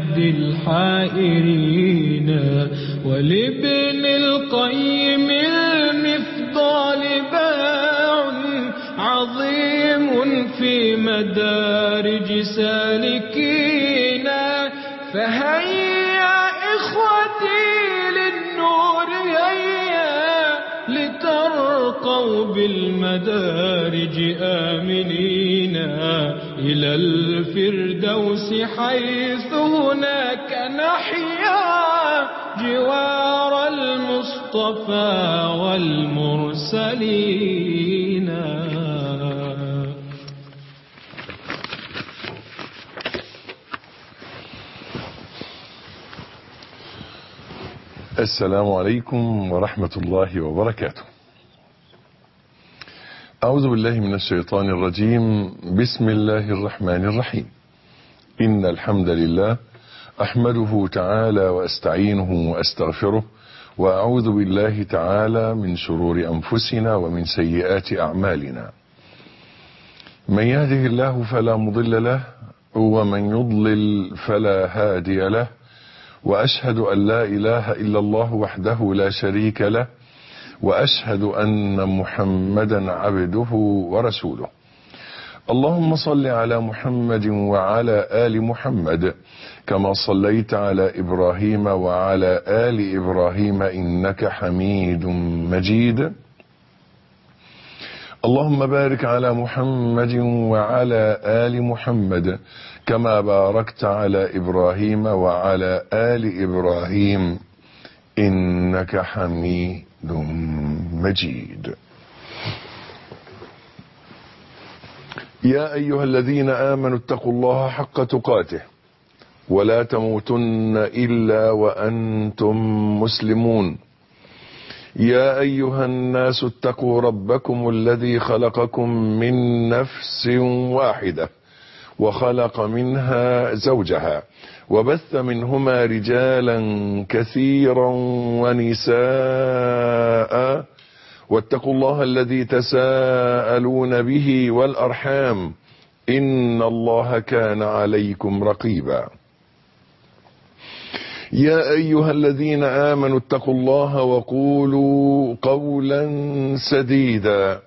يهدي الحائرين ولابن القيم المفضال باع عظيم في مدارج سالكينا فهيا إخوتي للنور هيا لترقوا بالمدارج آمنين إلى الفردوس حيث هناك نحيا جوار المصطفى والمرسلين السلام عليكم ورحمة الله وبركاته أعوذ بالله من الشيطان الرجيم بسم الله الرحمن الرحيم إن الحمد لله أحمده تعالى وأستعينه وأستغفره وأعوذ بالله تعالى من شرور أنفسنا ومن سيئات أعمالنا من يهده الله فلا مضل له ومن يضلل فلا هادي له واشهد ان لا اله الا الله وحده لا شريك له واشهد ان محمدا عبده ورسوله اللهم صل على محمد وعلى ال محمد كما صليت على ابراهيم وعلى ال ابراهيم انك حميد مجيد اللهم بارك على محمد وعلى ال محمد كما باركت على ابراهيم وعلى ال ابراهيم انك حميد مجيد يا ايها الذين امنوا اتقوا الله حق تقاته ولا تموتن الا وانتم مسلمون يا ايها الناس اتقوا ربكم الذي خلقكم من نفس واحده وخلق منها زوجها وبث منهما رجالا كثيرا ونساء واتقوا الله الذي تساءلون به والارحام ان الله كان عليكم رقيبا يا ايها الذين امنوا اتقوا الله وقولوا قولا سديدا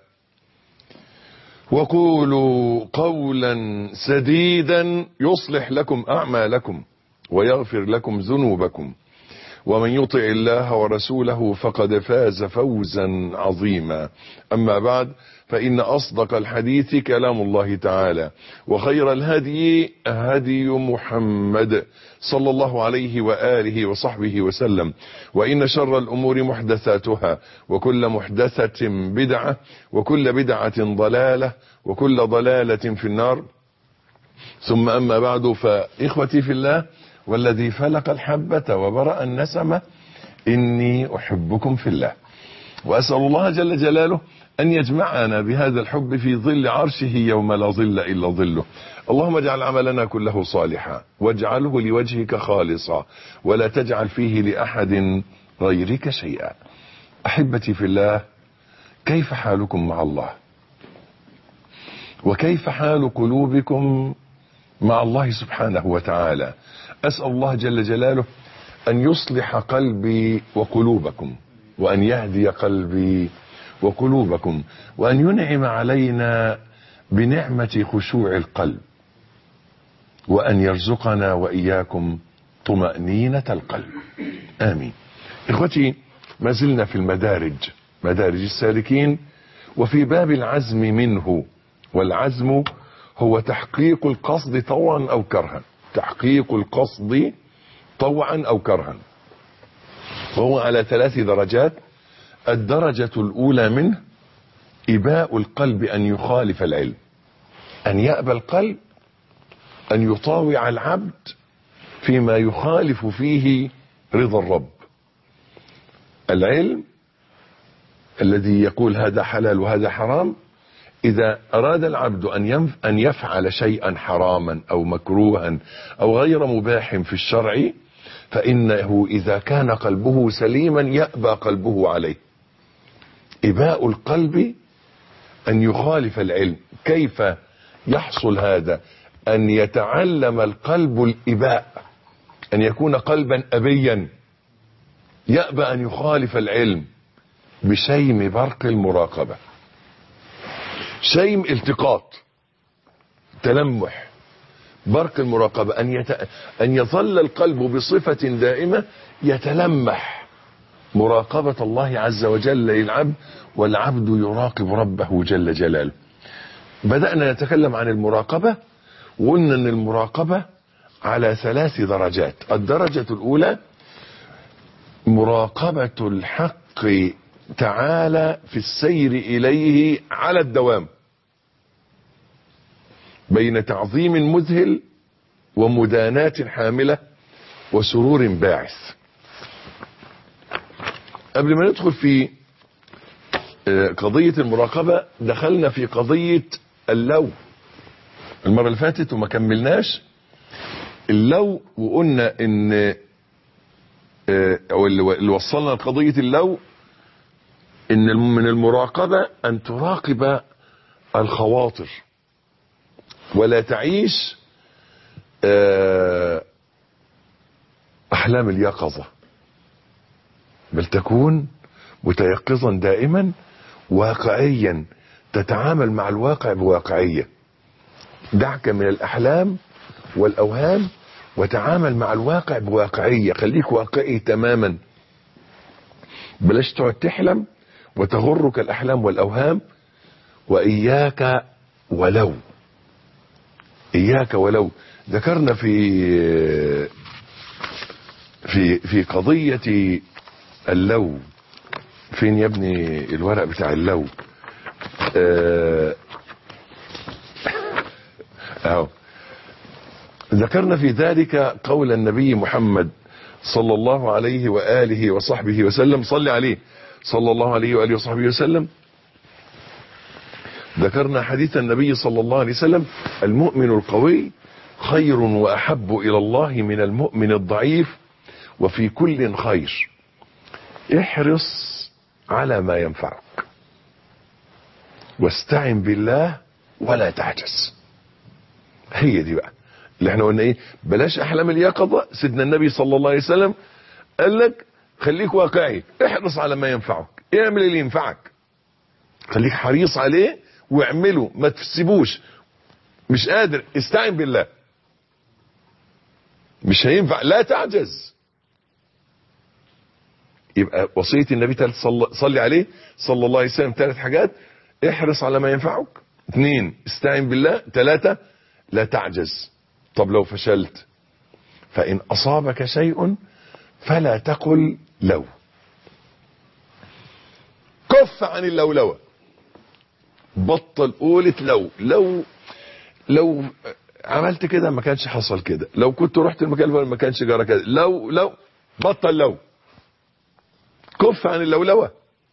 وقولوا قولا سديدا يصلح لكم اعمالكم ويغفر لكم ذنوبكم ومن يطع الله ورسوله فقد فاز فوزا عظيما اما بعد فان اصدق الحديث كلام الله تعالى وخير الهدي هدي محمد صلى الله عليه واله وصحبه وسلم وان شر الامور محدثاتها وكل محدثه بدعه وكل بدعه ضلاله وكل ضلاله في النار ثم اما بعد فاخوتي في الله والذي فلق الحبه وبرا النسمه اني احبكم في الله واسال الله جل جلاله أن يجمعنا بهذا الحب في ظل عرشه يوم لا ظل إلا ظله اللهم اجعل عملنا كله صالحا واجعله لوجهك خالصا ولا تجعل فيه لأحد غيرك شيئا أحبتي في الله كيف حالكم مع الله وكيف حال قلوبكم مع الله سبحانه وتعالى أسأل الله جل جلاله أن يصلح قلبي وقلوبكم وأن يهدي قلبي وقلوبكم وأن ينعم علينا بنعمة خشوع القلب وأن يرزقنا وإياكم طمأنينة القلب آمين إخوتي ما زلنا في المدارج مدارج السالكين وفي باب العزم منه والعزم هو تحقيق القصد طوعا أو كرها تحقيق القصد طوعا أو كرها وهو على ثلاث درجات الدرجة الأولى منه إباء القلب أن يخالف العلم أن يأبى القلب أن يطاوع العبد فيما يخالف فيه رضا الرب العلم الذي يقول هذا حلال وهذا حرام إذا أراد العبد أن أن يفعل شيئا حراما أو مكروها أو غير مباح في الشرع فإنه إذا كان قلبه سليما يأبى قلبه عليه إباء القلب أن يخالف العلم كيف يحصل هذا أن يتعلم القلب الإباء أن يكون قلبا أبيا يأبى أن يخالف العلم بشيم برق المراقبة شيم التقاط تلمح برق المراقبة أن, يت... أن يظل القلب بصفة دائمة يتلمح مراقبة الله عز وجل للعبد والعبد يراقب ربه جل جلاله بدأنا نتكلم عن المراقبة وقلنا أن المراقبة على ثلاث درجات الدرجة الأولى مراقبة الحق تعالى في السير إليه على الدوام بين تعظيم مذهل ومداناة حاملة وسرور باعث قبل ما ندخل في قضية المراقبة دخلنا في قضية اللو المرة اللي فاتت وما كملناش اللو وقلنا ان او اللي وصلنا لقضية اللو ان من المراقبة ان تراقب الخواطر ولا تعيش احلام اليقظة بل تكون متيقظا دائما واقعيا تتعامل مع الواقع بواقعية دعك من الاحلام والاوهام وتعامل مع الواقع بواقعية خليك واقعي تماما بلاش تقعد تحلم وتغرك الاحلام والاوهام واياك ولو اياك ولو ذكرنا في في في قضية اللو فين يا ابني الورق بتاع اللو اه اهو ذكرنا في ذلك قول النبي محمد صلى الله عليه وآله وصحبه وسلم صلي عليه صلى الله عليه وآله وصحبه وسلم ذكرنا حديث النبي صلى الله عليه وسلم المؤمن القوي خير وأحب إلى الله من المؤمن الضعيف وفي كل خير احرص على ما ينفعك واستعن بالله ولا تعجز هي دي بقى اللي احنا قلنا ايه بلاش احلام اليقظه سيدنا النبي صلى الله عليه وسلم قال لك خليك واقعي احرص على ما ينفعك اعمل اللي ينفعك خليك حريص عليه واعمله ما تسيبوش مش قادر استعن بالله مش هينفع لا تعجز يبقى وصية النبي ثالث صلى, صلي عليه صلى الله عليه وسلم ثلاث حاجات احرص على ما ينفعك اثنين استعن بالله ثلاثة لا تعجز طب لو فشلت فإن أصابك شيء فلا تقل لو كف عن اللولوة بطل قولة لو لو لو عملت كده ما كانش حصل كده لو كنت رحت المكان ما كانش جرى كده لو لو بطل لو كف عن اللولوة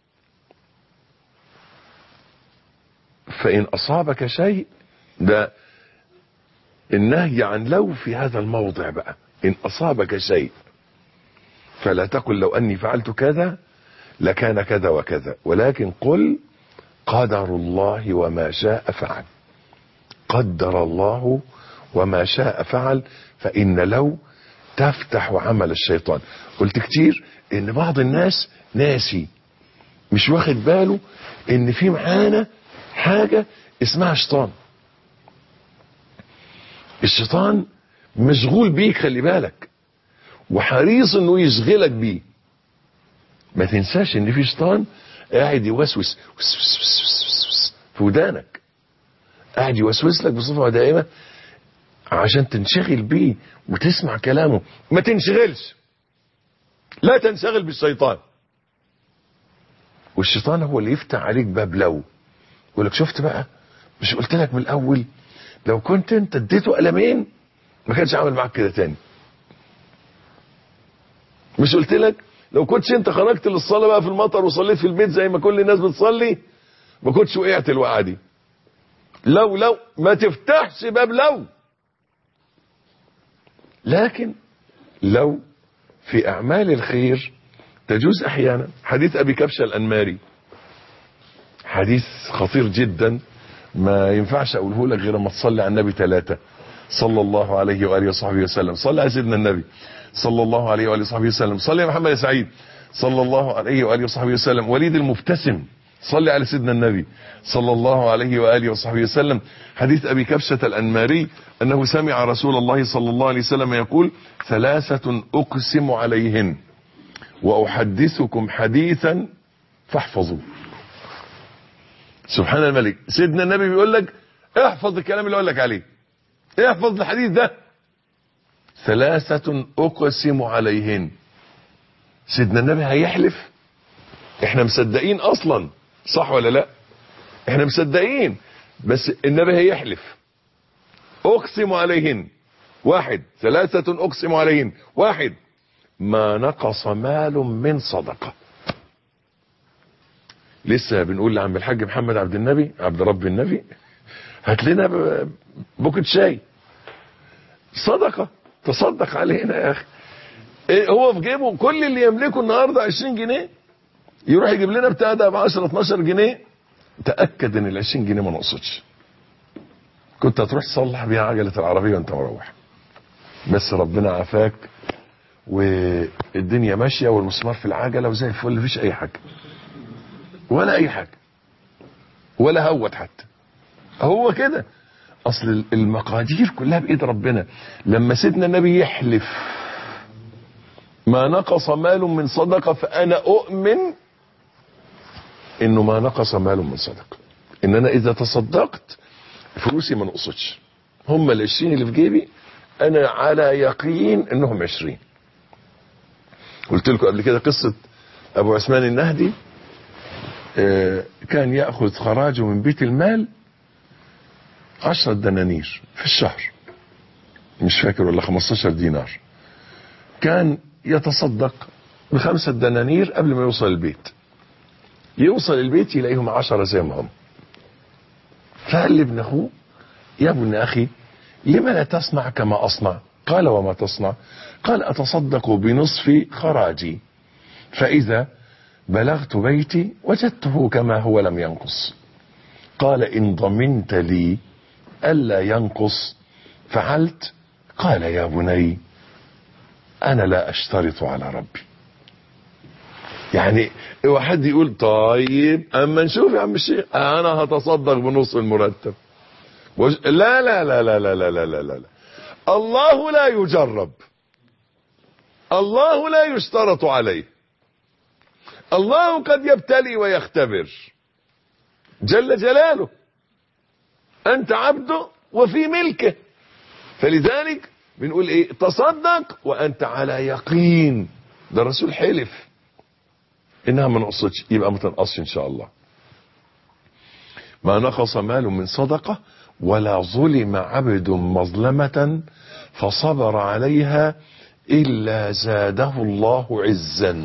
فإن أصابك شيء ده النهي عن لو في هذا الموضع بقى إن أصابك شيء فلا تقل لو أني فعلت كذا لكان كذا وكذا ولكن قل قدر الله وما شاء فعل قدر الله وما شاء فعل فإن لو تفتح عمل الشيطان قلت كتير ان بعض الناس ناسي مش واخد باله ان في معانا حاجة اسمها شيطان الشيطان مشغول بيك خلي بالك وحريص انه يشغلك بيه ما تنساش ان في شيطان قاعد يوسوس في ودانك قاعد يوسوس لك بصفة دائمة عشان تنشغل بيه وتسمع كلامه ما تنشغلش لا تنشغل بالشيطان والشيطان هو اللي يفتح عليك باب لو يقول لك شفت بقى مش قلت لك من الاول لو كنت انت اديته قلمين ما كانش عمل معاك كده تاني مش قلت لك لو كنتش انت خرجت للصلاه بقى في المطر وصليت في البيت زي ما كل الناس بتصلي ما كنتش وقعت الوقعه دي لو لو ما تفتحش باب لو لكن لو في أعمال الخير تجوز أحيانا حديث أبي كبشة الأنماري حديث خطير جدا ما ينفعش أقوله لك غير ما تصلي على النبي ثلاثة صلى الله عليه وآله وصحبه وسلم صلى على سيدنا النبي صلى الله عليه وآله وصحبه وسلم صلى يا محمد يا سعيد صلى الله عليه وآله وصحبه وسلم وليد المبتسم صلى على سيدنا النبي صلى الله عليه وآله وصحبه وسلم حديث أبي كبشة الأنماري أنه سمع رسول الله صلى الله عليه وسلم يقول ثلاثة أقسم عليهن وأحدثكم حديثا فاحفظوا سبحان الملك سيدنا النبي بيقول لك احفظ الكلام اللي اقول لك عليه احفظ الحديث ده ثلاثة اقسم عليهن سيدنا النبي هيحلف احنا مصدقين اصلا صح ولا لا احنا مصدقين بس النبي هيحلف اقسم عليهن واحد ثلاثة اقسم عليهن واحد ما نقص مال من صدقه لسه بنقول لعم الحاج محمد عبد النبي عبد رب النبي هات لنا بوكت شاي صدقة تصدق علينا يا اخي إيه هو في جيبه كل اللي يملكه النهارده 20 جنيه يروح يجيب لنا بتاع ده ب 10 12 جنيه تاكد ان ال 20 جنيه ما نقصتش كنت هتروح تصلح بيها عجله العربيه وانت مروح بس ربنا عافاك والدنيا ماشيه والمسمار في العجله وزي الفل مفيش اي حاجه ولا اي حاجه ولا هوت حتى هو كده اصل المقادير كلها بايد ربنا لما سيدنا النبي يحلف ما نقص مال من صدقه فانا اؤمن انه ما نقص مال من صدقه ان انا اذا تصدقت فلوسي ما نقصتش هم العشرين اللي في جيبي انا على يقين انهم عشرين قلت لكم قبل كده قصه ابو عثمان النهدي كان يأخذ خراجه من بيت المال عشرة دنانير في الشهر مش فاكر ولا 15 دينار كان يتصدق بخمسة دنانير قبل ما يوصل البيت يوصل البيت يلاقيهم عشرة زي ما هم فقال لابن اخوه يا ابن اخي لما لا تصنع كما اصنع قال وما تصنع قال اتصدق بنصف خراجي فاذا بلغت بيتي وجدته كما هو لم ينقص قال ان ضمنت لي الا ينقص فعلت قال يا بني انا لا اشترط على ربي يعني واحد يقول طيب اما نشوف يا عم الشيخ انا هتصدق بنص المرتب وش... لا لا لا لا لا لا لا لا لا الله لا يجرب الله لا يشترط عليه الله قد يبتلي ويختبر جل جلاله انت عبده وفي ملكه فلذلك بنقول ايه تصدق وانت على يقين ده الرسول حلف انها ما نقصتش يبقى ما تنقصش ان شاء الله ما نقص مال من صدقه ولا ظلم عبد مظلمه فصبر عليها الا زاده الله عزا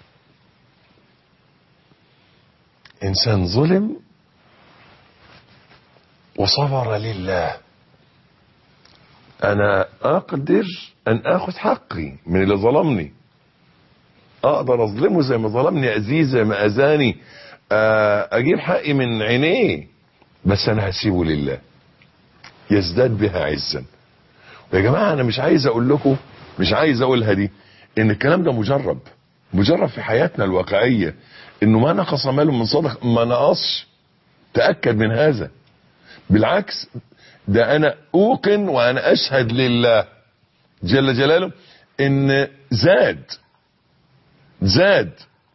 انسان ظلم وصبر لله انا اقدر ان اخذ حقي من اللي ظلمني اقدر اظلمه زي ما ظلمني اذيه زي ما اذاني اجيب حقي من عينيه بس انا هسيبه لله يزداد بها عزا يا جماعه انا مش عايز اقول لكم مش عايز اقولها دي ان الكلام ده مجرب مجرب في حياتنا الواقعيه انه ما نقص مال من صدق ما نقصش تاكد من هذا بالعكس ده انا اوقن وانا اشهد لله جل جلاله ان زاد زاد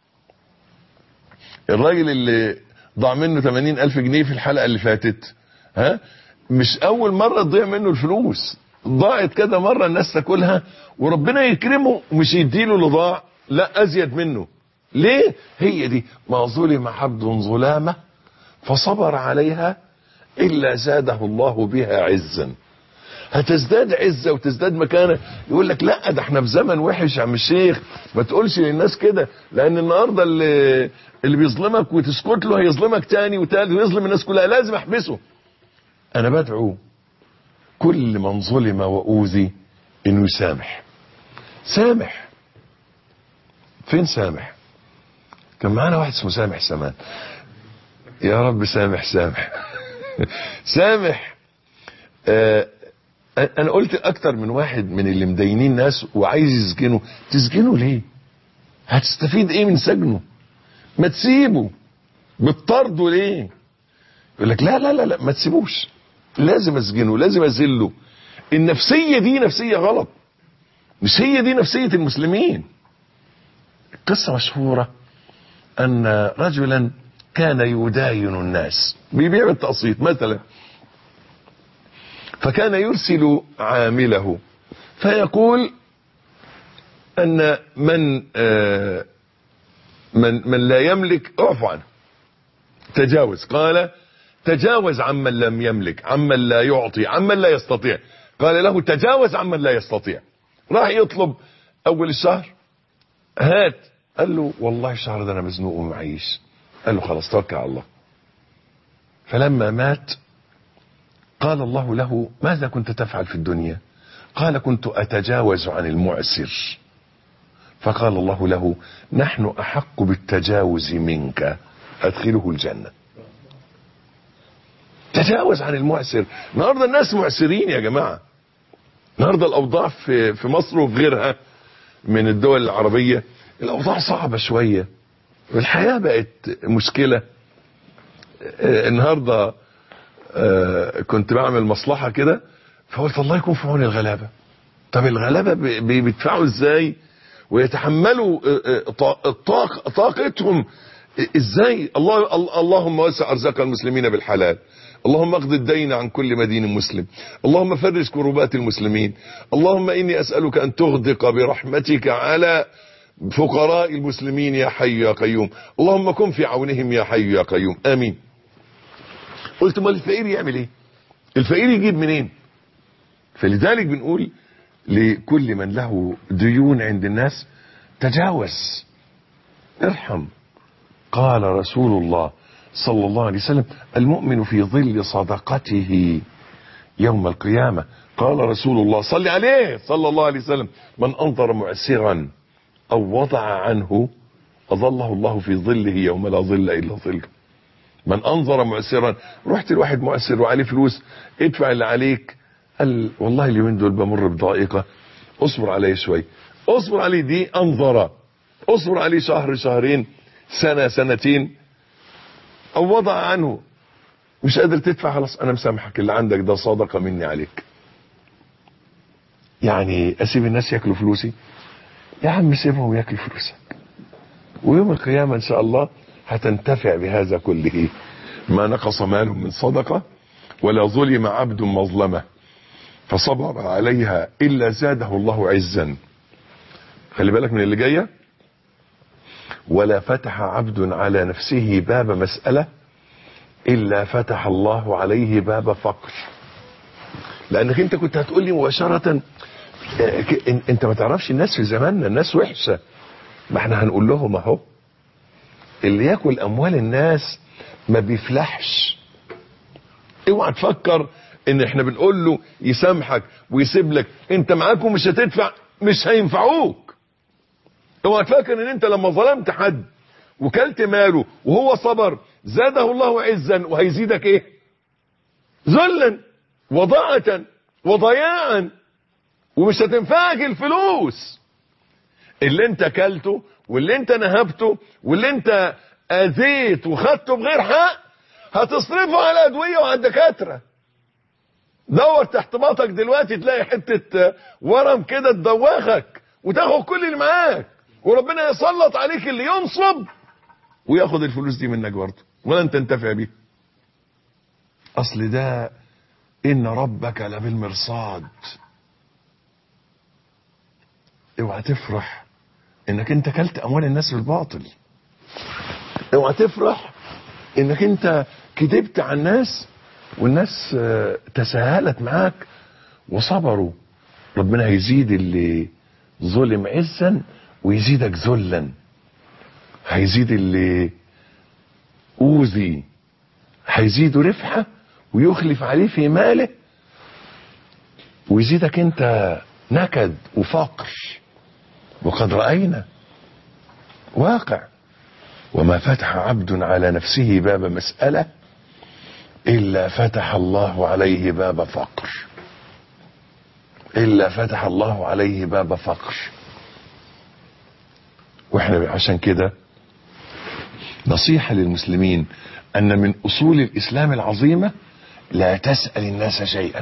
الراجل اللي ضاع منه 80 الف جنيه في الحلقة اللي فاتت ها مش اول مرة تضيع منه الفلوس ضاعت كذا مرة الناس تاكلها وربنا يكرمه ومش يديله اللي ضاع لا ازيد منه ليه هي دي ما ظلم عبد ظلامة فصبر عليها الا زاده الله بها عزا هتزداد عزة وتزداد مكانة يقول لك لا ده احنا في زمن وحش يا عم الشيخ ما تقولش للناس كده لان النهارده اللي اللي بيظلمك وتسكت له هيظلمك تاني وتالت ويظلم الناس كلها لازم احبسه انا بدعو كل من ظلم واوذي انه يسامح سامح فين سامح كان معانا واحد اسمه سامح سمان يا رب سامح سامح سامح آه انا قلت اكتر من واحد من اللي مدينين ناس وعايز يسجنه تسجنه ليه هتستفيد ايه من سجنه ما تسيبه بتطرده ليه يقول لك لا لا لا لا ما تسيبوش لازم اسجنه لازم اذله النفسيه دي نفسيه غلط مش هي دي نفسيه المسلمين قصه مشهوره ان رجلا كان يداين الناس بيبيع بالتقسيط مثلا فكان يرسل عامله فيقول ان من آه من من لا يملك اعفو عنه تجاوز قال تجاوز عمن لم يملك عمن لا يعطي عمن لا يستطيع قال له تجاوز عمن لا يستطيع راح يطلب اول الشهر هات قال له والله الشهر ده انا مزنوق ومعيش قال له خلاص توكل على الله فلما مات قال الله له ماذا كنت تفعل في الدنيا قال كنت اتجاوز عن المعسر فقال الله له نحن احق بالتجاوز منك ادخله الجنه تجاوز عن المعسر النهارده الناس معسرين يا جماعه النهارده الاوضاع في في مصر وفي غيرها من الدول العربيه الاوضاع صعبه شويه والحياه بقت مشكله آه، النهارده آه، كنت بعمل مصلحه كده فقلت الله يكون في عون الغلابه طب الغلابه ب- ب- بيدفعوا ازاي ويتحملوا آه، آه، طا- طاق طاقتهم ازاي الله ال- اللهم وسع ارزاق المسلمين بالحلال اللهم اقض الدين عن كل مدين مسلم اللهم فرج كربات المسلمين اللهم اني اسالك ان تغدق برحمتك على فقراء المسلمين يا حي يا قيوم اللهم كن في عونهم يا حي يا قيوم امين قلت ما الفقير يعمل ايه الفقير يجيب منين فلذلك بنقول لكل من له ديون عند الناس تجاوز ارحم قال رسول الله صلى الله عليه وسلم المؤمن في ظل صدقته يوم القيامة قال رسول الله صل عليه صلى الله عليه وسلم من أنظر معسرا أو وضع عنه أظله الله في ظله يوم لا ظل إلا ظله من أنظر معسرا رحت لواحد معسر وعليه فلوس ادفع اللي عليك قال والله اليومين دول بمر بضائقة اصبر عليه شوي اصبر عليه دي أنظر اصبر عليه شهر شهرين سنة سنتين او وضع عنه مش قادر تدفع خلاص انا مسامحك اللي عندك ده صدقة مني عليك يعني اسيب الناس ياكلوا فلوسي يا عم سيبهم ياكلوا فلوسك ويوم القيامة ان شاء الله هتنتفع بهذا كله ما نقص مال من صدقة ولا ظلم عبد مظلمة فصبر عليها الا زاده الله عزا خلي بالك من اللي جايه ولا فتح عبد على نفسه باب مسألة إلا فتح الله عليه باب فقر لأنك أنت كنت هتقول لي مباشرة آه، ك- إن- أنت ما تعرفش الناس في زماننا الناس وحشة ما احنا هنقول لهم أهو اللي ياكل أموال الناس ما بيفلحش اوعى تفكر ان احنا بنقول له يسامحك ويسيب لك انت معاك ومش هتدفع مش هينفعوك اوعى تفكر ان انت لما ظلمت حد وكلت ماله وهو صبر زاده الله عزا وهيزيدك ايه ذلا وضاعة وضياعا ومش هتنفعك الفلوس اللي انت كلته واللي انت نهبته واللي انت اذيت وخدته بغير حق هتصرفه على ادوية وعلى الدكاترة دور تحت باطك دلوقتي تلاقي حتة ورم كده تدوخك وتاخد كل اللي معاك وربنا يسلط عليك اللي ينصب وياخد الفلوس دي منك برضه ولن تنتفع بيه اصل ده ان ربك لبالمرصاد اوعى تفرح انك انت كلت اموال الناس بالباطل اوعى تفرح انك انت كذبت على الناس والناس آه، تساهلت معاك وصبروا ربنا هيزيد اللي ظلم عزا ويزيدك ذلا هيزيد اللي اوذي هيزيد رفعه ويخلف عليه في ماله ويزيدك انت نكد وفقر وقد راينا واقع وما فتح عبد على نفسه باب مساله الا فتح الله عليه باب فقر إلا فتح الله عليه باب فقر واحنا عشان كده نصيحة للمسلمين أن من أصول الإسلام العظيمة لا تسأل الناس شيئا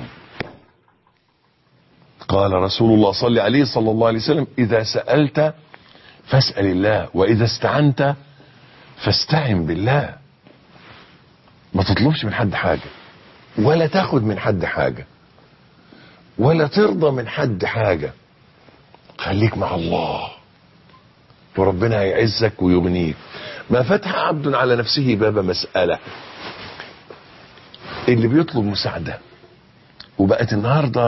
قال رسول الله صلى عليه صلى الله عليه وسلم إذا سألت فاسأل الله وإذا استعنت فاستعن بالله ما تطلبش من حد حاجة ولا تاخد من حد حاجة ولا ترضى من حد حاجة خليك مع الله وربنا هيعزك ويغنيك ما فتح عبد على نفسه باب مسألة اللي بيطلب مساعدة وبقت النهاردة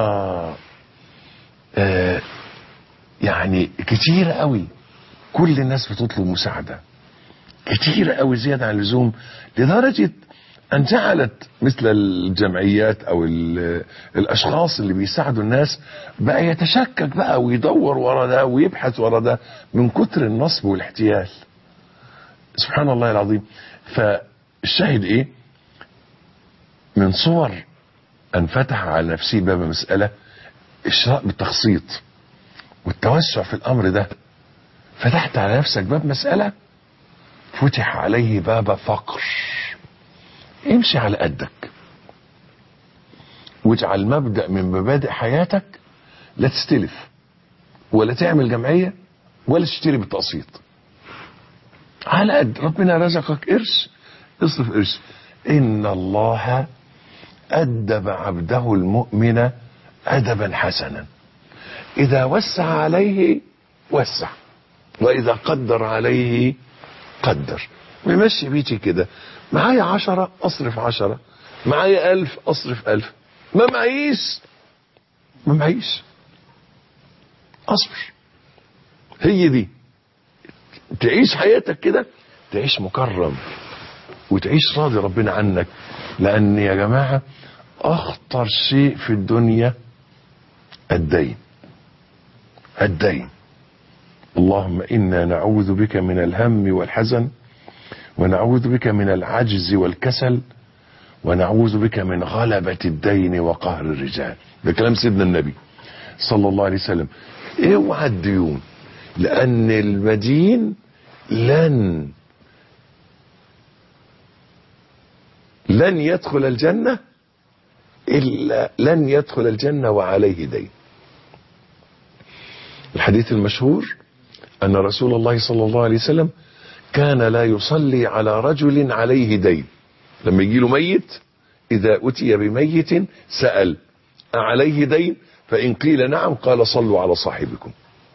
آه يعني كتير قوي كل الناس بتطلب مساعدة كتير قوي زيادة عن اللزوم لدرجة أن جعلت مثل الجمعيات أو الأشخاص اللي بيساعدوا الناس بقى يتشكك بقى ويدور ورا ده ويبحث ورا ده من كتر النصب والاحتيال سبحان الله العظيم فالشاهد إيه من صور أن فتح على نفسه باب مسألة الشراء بالتخصيط والتوسع في الأمر ده فتحت على نفسك باب مسألة فتح عليه باب فقر امشي على قدك واجعل مبدأ من مبادئ حياتك لا تستلف ولا تعمل جمعية ولا تشتري بالتقسيط على قد ربنا رزقك قرش اصرف قرش ان الله ادب عبده المؤمن ادبا حسنا اذا وسع عليه وسع واذا قدر عليه قدر ويمشي بيتي كده معايا عشرة اصرف عشرة معايا الف اصرف الف ما معيش ما معيش اصبر هي دي تعيش حياتك كده تعيش مكرم وتعيش راضي ربنا عنك لان يا جماعة اخطر شيء في الدنيا الدين الدين اللهم انا نعوذ بك من الهم والحزن ونعوذ بك من العجز والكسل ونعوذ بك من غلبة الدين وقهر الرجال ده كلام سيدنا النبي صلى الله عليه وسلم اوعى الديون لان المدين لن لن يدخل الجنة إلا لن يدخل الجنة وعليه دين الحديث المشهور أن رسول الله صلى الله عليه وسلم كان لا يصلي على رجل عليه دين لما يجي له ميت إذا أتي بميت سأل أعليه دين فإن قيل نعم قال صلوا على صاحبكم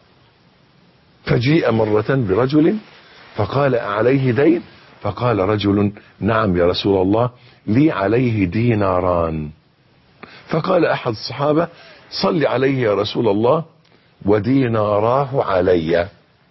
فجيء مرة برجل فقال أعليه دين فقال رجل نعم يا رسول الله لي عليه ديناران فقال أحد الصحابة صل عليه يا رسول الله وديناراه علي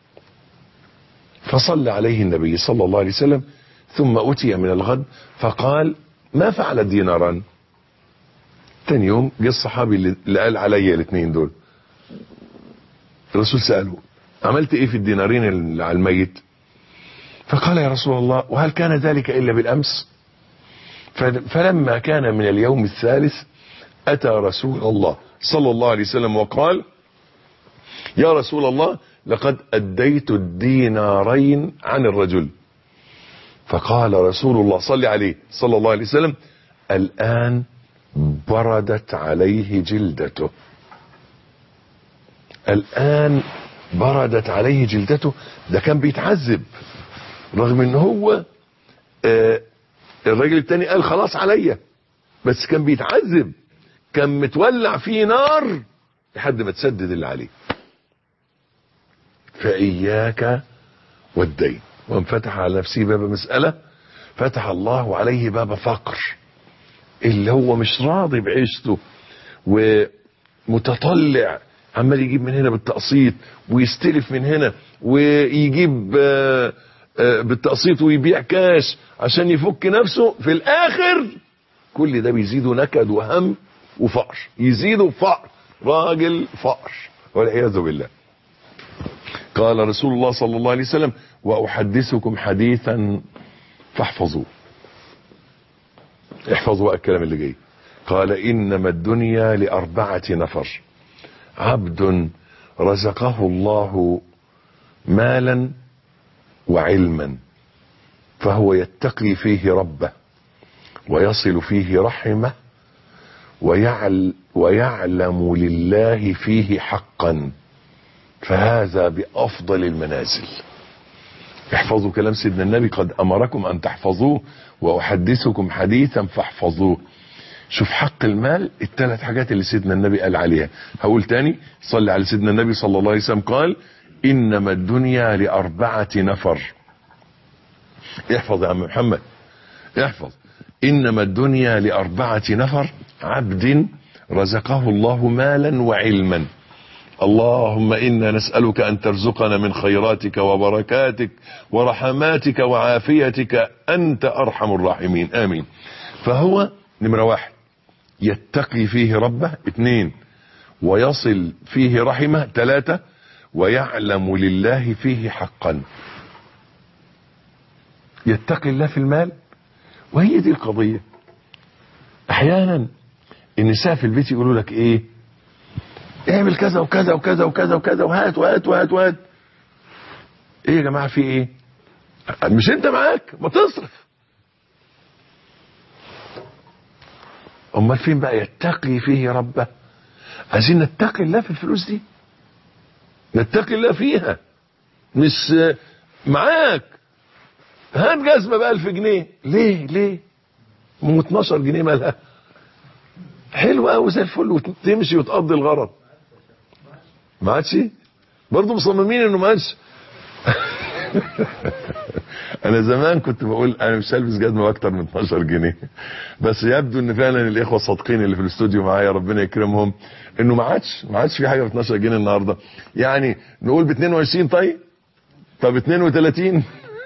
فصلى عليه النبي صلى الله عليه وسلم ثم أتي من الغد فقال ما فعل الديناران تاني يوم جه الصحابي اللي قال عليا الاثنين دول الرسول سأله عملت ايه في الدينارين اللي على الميت فقال يا رسول الله وهل كان ذلك إلا بالأمس فلما كان من اليوم الثالث أتى رسول الله صلى الله عليه وسلم وقال يا رسول الله لقد أديت الدينارين عن الرجل فقال رسول الله صلى عليه صلى الله عليه وسلم الآن بردت عليه جلدته الآن بردت عليه جلدته ده كان بيتعذب رغم ان هو آه الراجل التاني قال خلاص عليا بس كان بيتعذب كان متولع فيه نار لحد ما تسدد اللي عليه فإياك والدين وان فتح على نفسه باب مسألة فتح الله عليه باب فقر اللي هو مش راضي بعيشته ومتطلع عمال يجيب من هنا بالتقسيط ويستلف من هنا ويجيب آه بالتقسيط ويبيع كاش عشان يفك نفسه في الاخر كل ده بيزيده نكد وهم وفقر يزيده فقر راجل فقر والعياذ بالله قال رسول الله صلى الله عليه وسلم واحدثكم حديثا فاحفظوه احفظوا بقى الكلام اللي جاي قال انما الدنيا لاربعه نفر عبد رزقه الله مالا وعلما فهو يتقي فيه ربه ويصل فيه رحمه ويعل ويعلم لله فيه حقا فهذا بافضل المنازل احفظوا كلام سيدنا النبي قد امركم ان تحفظوه واحدثكم حديثا فاحفظوه شوف حق المال الثلاث حاجات اللي سيدنا النبي قال عليها هقول تاني صلي على سيدنا النبي صلى الله عليه وسلم قال انما الدنيا لاربعه نفر احفظ يا عم محمد احفظ انما الدنيا لاربعه نفر عبد رزقه الله مالا وعلما اللهم انا نسالك ان ترزقنا من خيراتك وبركاتك ورحماتك وعافيتك انت ارحم الراحمين امين فهو نمره واحد يتقي فيه ربه اثنين ويصل فيه رحمه ثلاثه ويعلم لله فيه حقا يتقي الله في المال وهي دي القضيه احيانا النساء في البيت يقولوا لك ايه اعمل كذا وكذا وكذا وكذا وكذا وهات وهات وهات وهات ايه يا جماعه في ايه مش انت معاك ما تصرف امال فين بقى يتقي فيه ربه عايزين نتقي الله في الفلوس دي نتقي الله فيها مش معاك هات جزمه ب 1000 جنيه ليه ليه ام 12 جنيه مالها حلوه قوي زي الفل وتمشي وتقضي الغرض ما عادش برضه مصممين انه ما عادش انا زمان كنت بقول انا مش هلبس جزمه باكتر من 12 جنيه بس يبدو ان فعلا الاخوه الصادقين اللي في الاستوديو معايا ربنا يكرمهم انه ما عادش ما عادش في حاجه ب 12 جنيه النهارده يعني نقول ب 22 طيب طب 32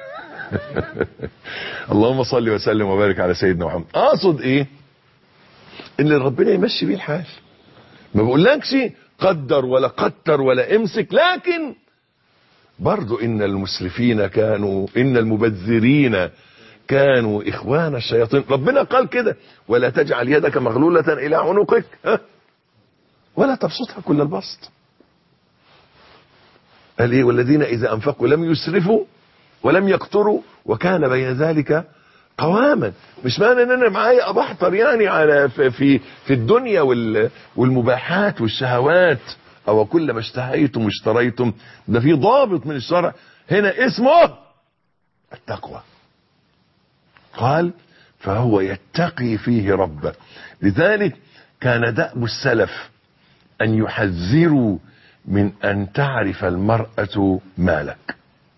اللهم صل وسلم وبارك على سيدنا محمد اقصد ايه ان ربنا يمشي بيه الحال ما بقولكش قدر ولا قتر ولا امسك لكن برضو ان المسرفين كانوا ان المبذرين كانوا اخوان الشياطين ربنا قال كده ولا تجعل يدك مغلولة الى عنقك ها ولا تبسطها كل البسط قال ايه والذين اذا انفقوا لم يسرفوا ولم يقتروا وكان بين ذلك قواما مش معنى ان انا معايا ابحتر يعني على في في, في الدنيا والمباحات والشهوات او كل ما اشتهيتم واشتريتم ده في ضابط من الشرع هنا اسمه التقوى قال فهو يتقي فيه ربه لذلك كان دأب السلف ان يحذروا من ان تعرف المرأة مالك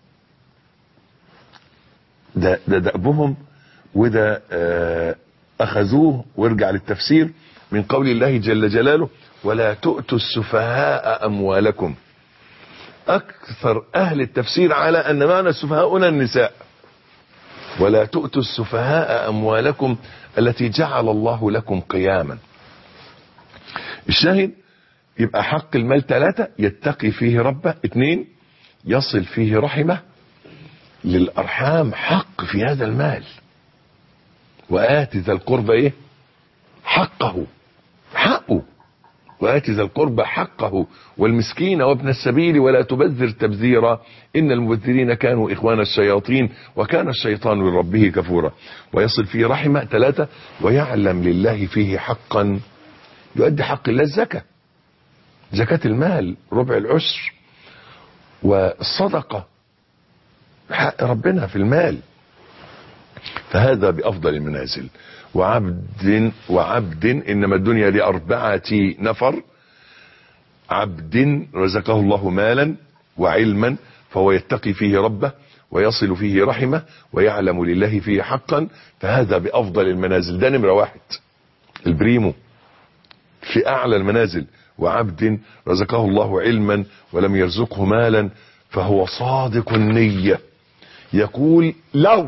ده ده دأبهم وده آه اخذوه وارجع للتفسير من قول الله جل جلاله ولا تؤتوا السفهاء اموالكم اكثر اهل التفسير على ان معنى السفهاء هنا النساء ولا تؤتوا السفهاء اموالكم التي جعل الله لكم قياما الشاهد يبقى حق المال ثلاثة يتقي فيه ربه اثنين يصل فيه رحمه للارحام حق في هذا المال وآت ذا القربى ايه حقه حقه وآت ذا القربى حقه والمسكين وابن السبيل ولا تبذر تبذيرا إن المبذرين كانوا إخوان الشياطين وكان الشيطان لربه كفورا ويصل فيه رحمة ثلاثة ويعلم لله فيه حقا يؤدي حق الله الزكاة زكاة المال ربع العشر والصدقة حق ربنا في المال فهذا بأفضل المنازل وعبد وعبد إنما الدنيا لأربعة نفر عبد رزقه الله مالا وعلما فهو يتقي فيه ربه ويصل فيه رحمه ويعلم لله فيه حقا فهذا بأفضل المنازل ده نمرة واحد البريمو في أعلى المنازل وعبد رزقه الله علما ولم يرزقه مالا فهو صادق النية يقول لو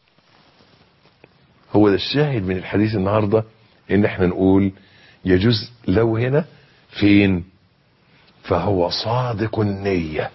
هو ده الشاهد من الحديث النهاردة ان احنا نقول يجوز لو هنا فين فهو صادق النية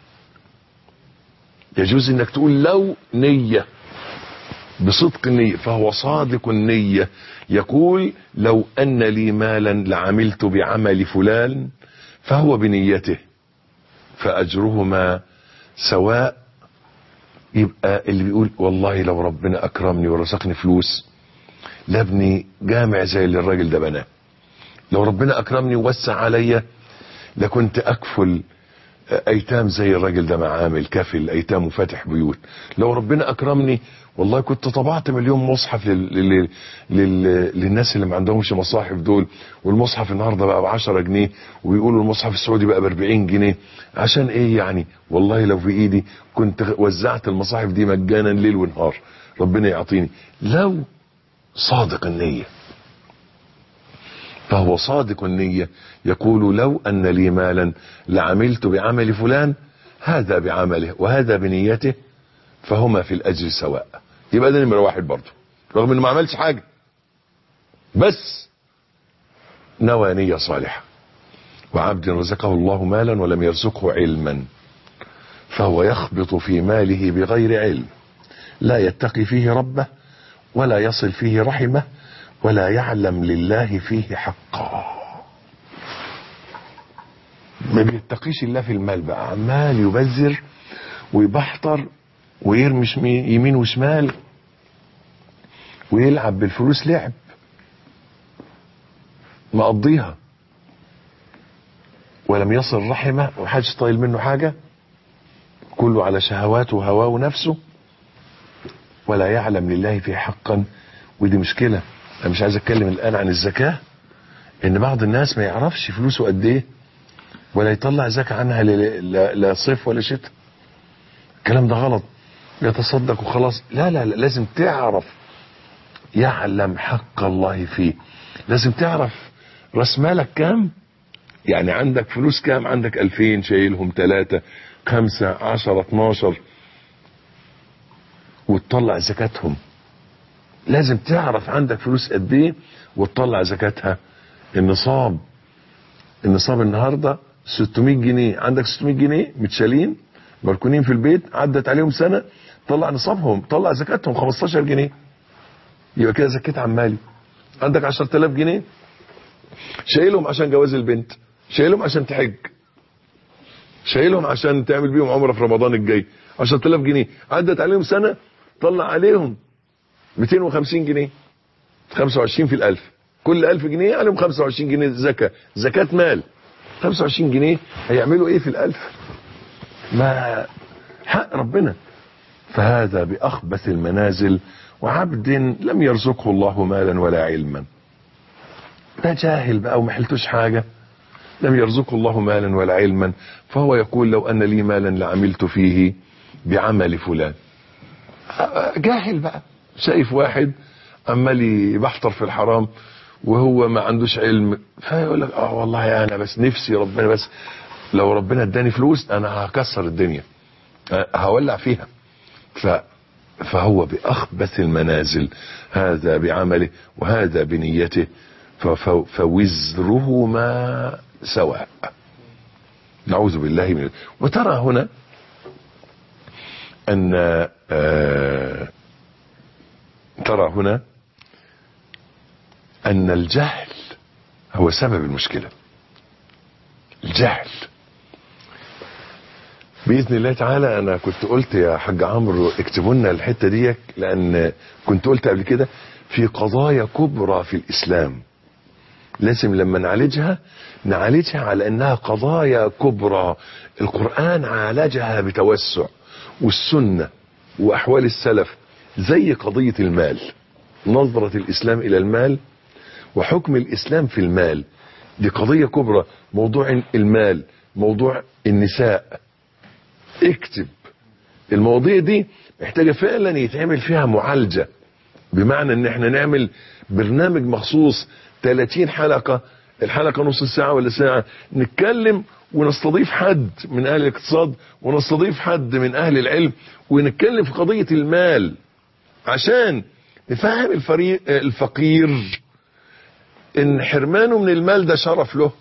يجوز انك تقول لو نية بصدق النية فهو صادق النية يقول لو ان لي مالا لعملت بعمل فلان فهو بنيته فأجرهما سواء يبقى اللي بيقول والله لو ربنا أكرمني ورزقني فلوس لابني جامع زي اللي الراجل ده بناه لو ربنا أكرمني ووسع عليا لكنت أكفل ايتام زي الراجل ده معامل كفل ايتام وفاتح بيوت لو ربنا اكرمني والله كنت طبعت مليون مصحف لل... لل... لل... للناس اللي ما عندهمش مصاحف دول والمصحف النهارده بقى ب 10 جنيه ويقولوا المصحف السعودي بقى ب 40 جنيه عشان ايه يعني والله لو في ايدي كنت وزعت المصاحف دي مجانا ليل ونهار ربنا يعطيني لو صادق النيه فهو صادق النية يقول لو أن لي مالا لعملت بعمل فلان هذا بعمله وهذا بنيته فهما في الأجر سواء يبقى ده نمرة واحد برضه رغم انه ما عملش حاجة بس نوى نية صالحة وعبد رزقه الله مالا ولم يرزقه علما فهو يخبط في ماله بغير علم لا يتقي فيه ربه ولا يصل فيه رحمه ولا يعلم لله فيه حقا ما بيتقيش الله في المال بقى عمال يبذر ويبحتر ويرمي يمين وشمال ويلعب بالفلوس لعب مقضيها ولم يصل رحمه ومحدش طايل منه حاجة كله على شهواته وهواه ونفسه ولا يعلم لله فيه حقا ودي مشكله انا مش عايز اتكلم الان عن الزكاه ان بعض الناس ما يعرفش فلوسه قد ايه ولا يطلع زكاه عنها لا صيف ولا شتاء الكلام ده غلط يتصدق وخلاص لا لا لا لازم تعرف يعلم حق الله فيه لازم تعرف راس مالك كام يعني عندك فلوس كام عندك ألفين شايلهم ثلاثة خمسة عشرة اتناشر وتطلع زكاتهم لازم تعرف عندك فلوس قد ايه وتطلع زكاتها النصاب النصاب النهارده 600 جنيه عندك 600 جنيه متشالين مركونين في البيت عدت عليهم سنه طلع نصابهم طلع زكاتهم 15 جنيه يبقى كده زكيت عمالي عندك 10000 جنيه شايلهم عشان جواز البنت شايلهم عشان تحج شايلهم عشان تعمل بيهم عمره في رمضان الجاي 10000 جنيه عدت عليهم سنه طلع عليهم 250 جنيه 25 في الألف كل 1000 جنيه عليهم 25 جنيه زكاة زكاة مال 25 جنيه هيعملوا ايه في الألف ما حق ربنا فهذا بأخبث المنازل وعبد لم يرزقه الله مالا ولا علما ده جاهل بقى وما حلتوش حاجة لم يرزقه الله مالا ولا علما فهو يقول لو أن لي مالا لعملت فيه بعمل فلان جاهل بقى شايف واحد عمال يبحتر في الحرام وهو ما عندوش علم فيقول لك اه والله انا بس نفسي ربنا بس لو ربنا اداني فلوس انا هكسر الدنيا هولع فيها ف فهو باخبث المنازل هذا بعمله وهذا بنيته فوزرهما سواء نعوذ بالله من وترى هنا ان آه ترى هنا ان الجهل هو سبب المشكلة الجهل باذن الله تعالى انا كنت قلت يا حاج عمرو اكتبوا لنا الحته ديك لان كنت قلت قبل كده في قضايا كبرى في الاسلام لازم لما نعالجها نعالجها على انها قضايا كبرى القران عالجها بتوسع والسنه واحوال السلف زي قضيه المال نظره الاسلام الى المال وحكم الاسلام في المال دي قضيه كبرى موضوع المال موضوع النساء اكتب المواضيع دي محتاجه فعلا يتعمل فيها معالجه بمعنى ان احنا نعمل برنامج مخصوص 30 حلقه الحلقه نص ساعه ولا ساعه نتكلم ونستضيف حد من اهل الاقتصاد ونستضيف حد من اهل العلم ونتكلم في قضيه المال عشان نفهم الفريق الفقير ان حرمانه من المال ده شرف له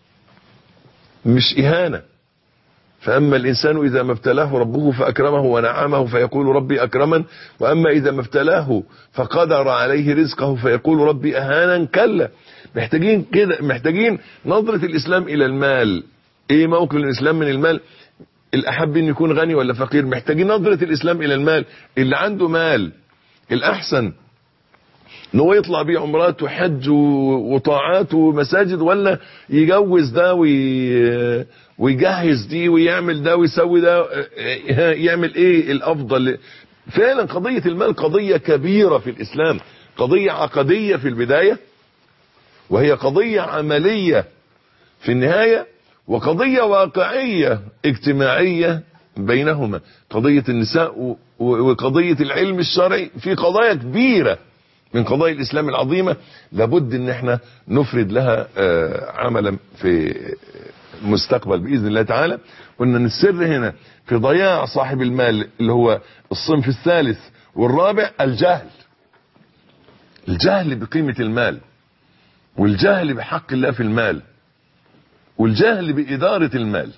مش اهانه فأما الإنسان إذا ما ابتلاه ربه فأكرمه ونعمه فيقول ربي أكرمن وأما إذا ما ابتلاه فقدر عليه رزقه فيقول ربي أهانا كلا محتاجين كده محتاجين نظرة الإسلام إلى المال ايه موقف الاسلام من المال الاحب ان يكون غني ولا فقير محتاجين نظرة الاسلام الى المال اللي عنده مال الاحسن ان هو يطلع بيه عمرات وحج و- وطاعات ومساجد ولا يجوز ده وي... ويجهز دي ويعمل ده ويسوي ده اه، يعمل ايه الافضل فعلا قضية المال قضية كبيرة في الاسلام قضية عقدية في البداية وهي قضية عملية في النهاية وقضية واقعية اجتماعية بينهما قضية النساء و- و- وقضية العلم الشرعي في قضايا كبيرة من قضايا الإسلام العظيمة لابد ان احنا نفرد لها آه، عملا في المستقبل بإذن الله تعالى قلنا ان السر هنا في ضياع صاحب المال اللي هو الصنف الثالث والرابع الجهل الجهل بقيمة المال والجهل بحق الله في المال والجهل بإدارة المال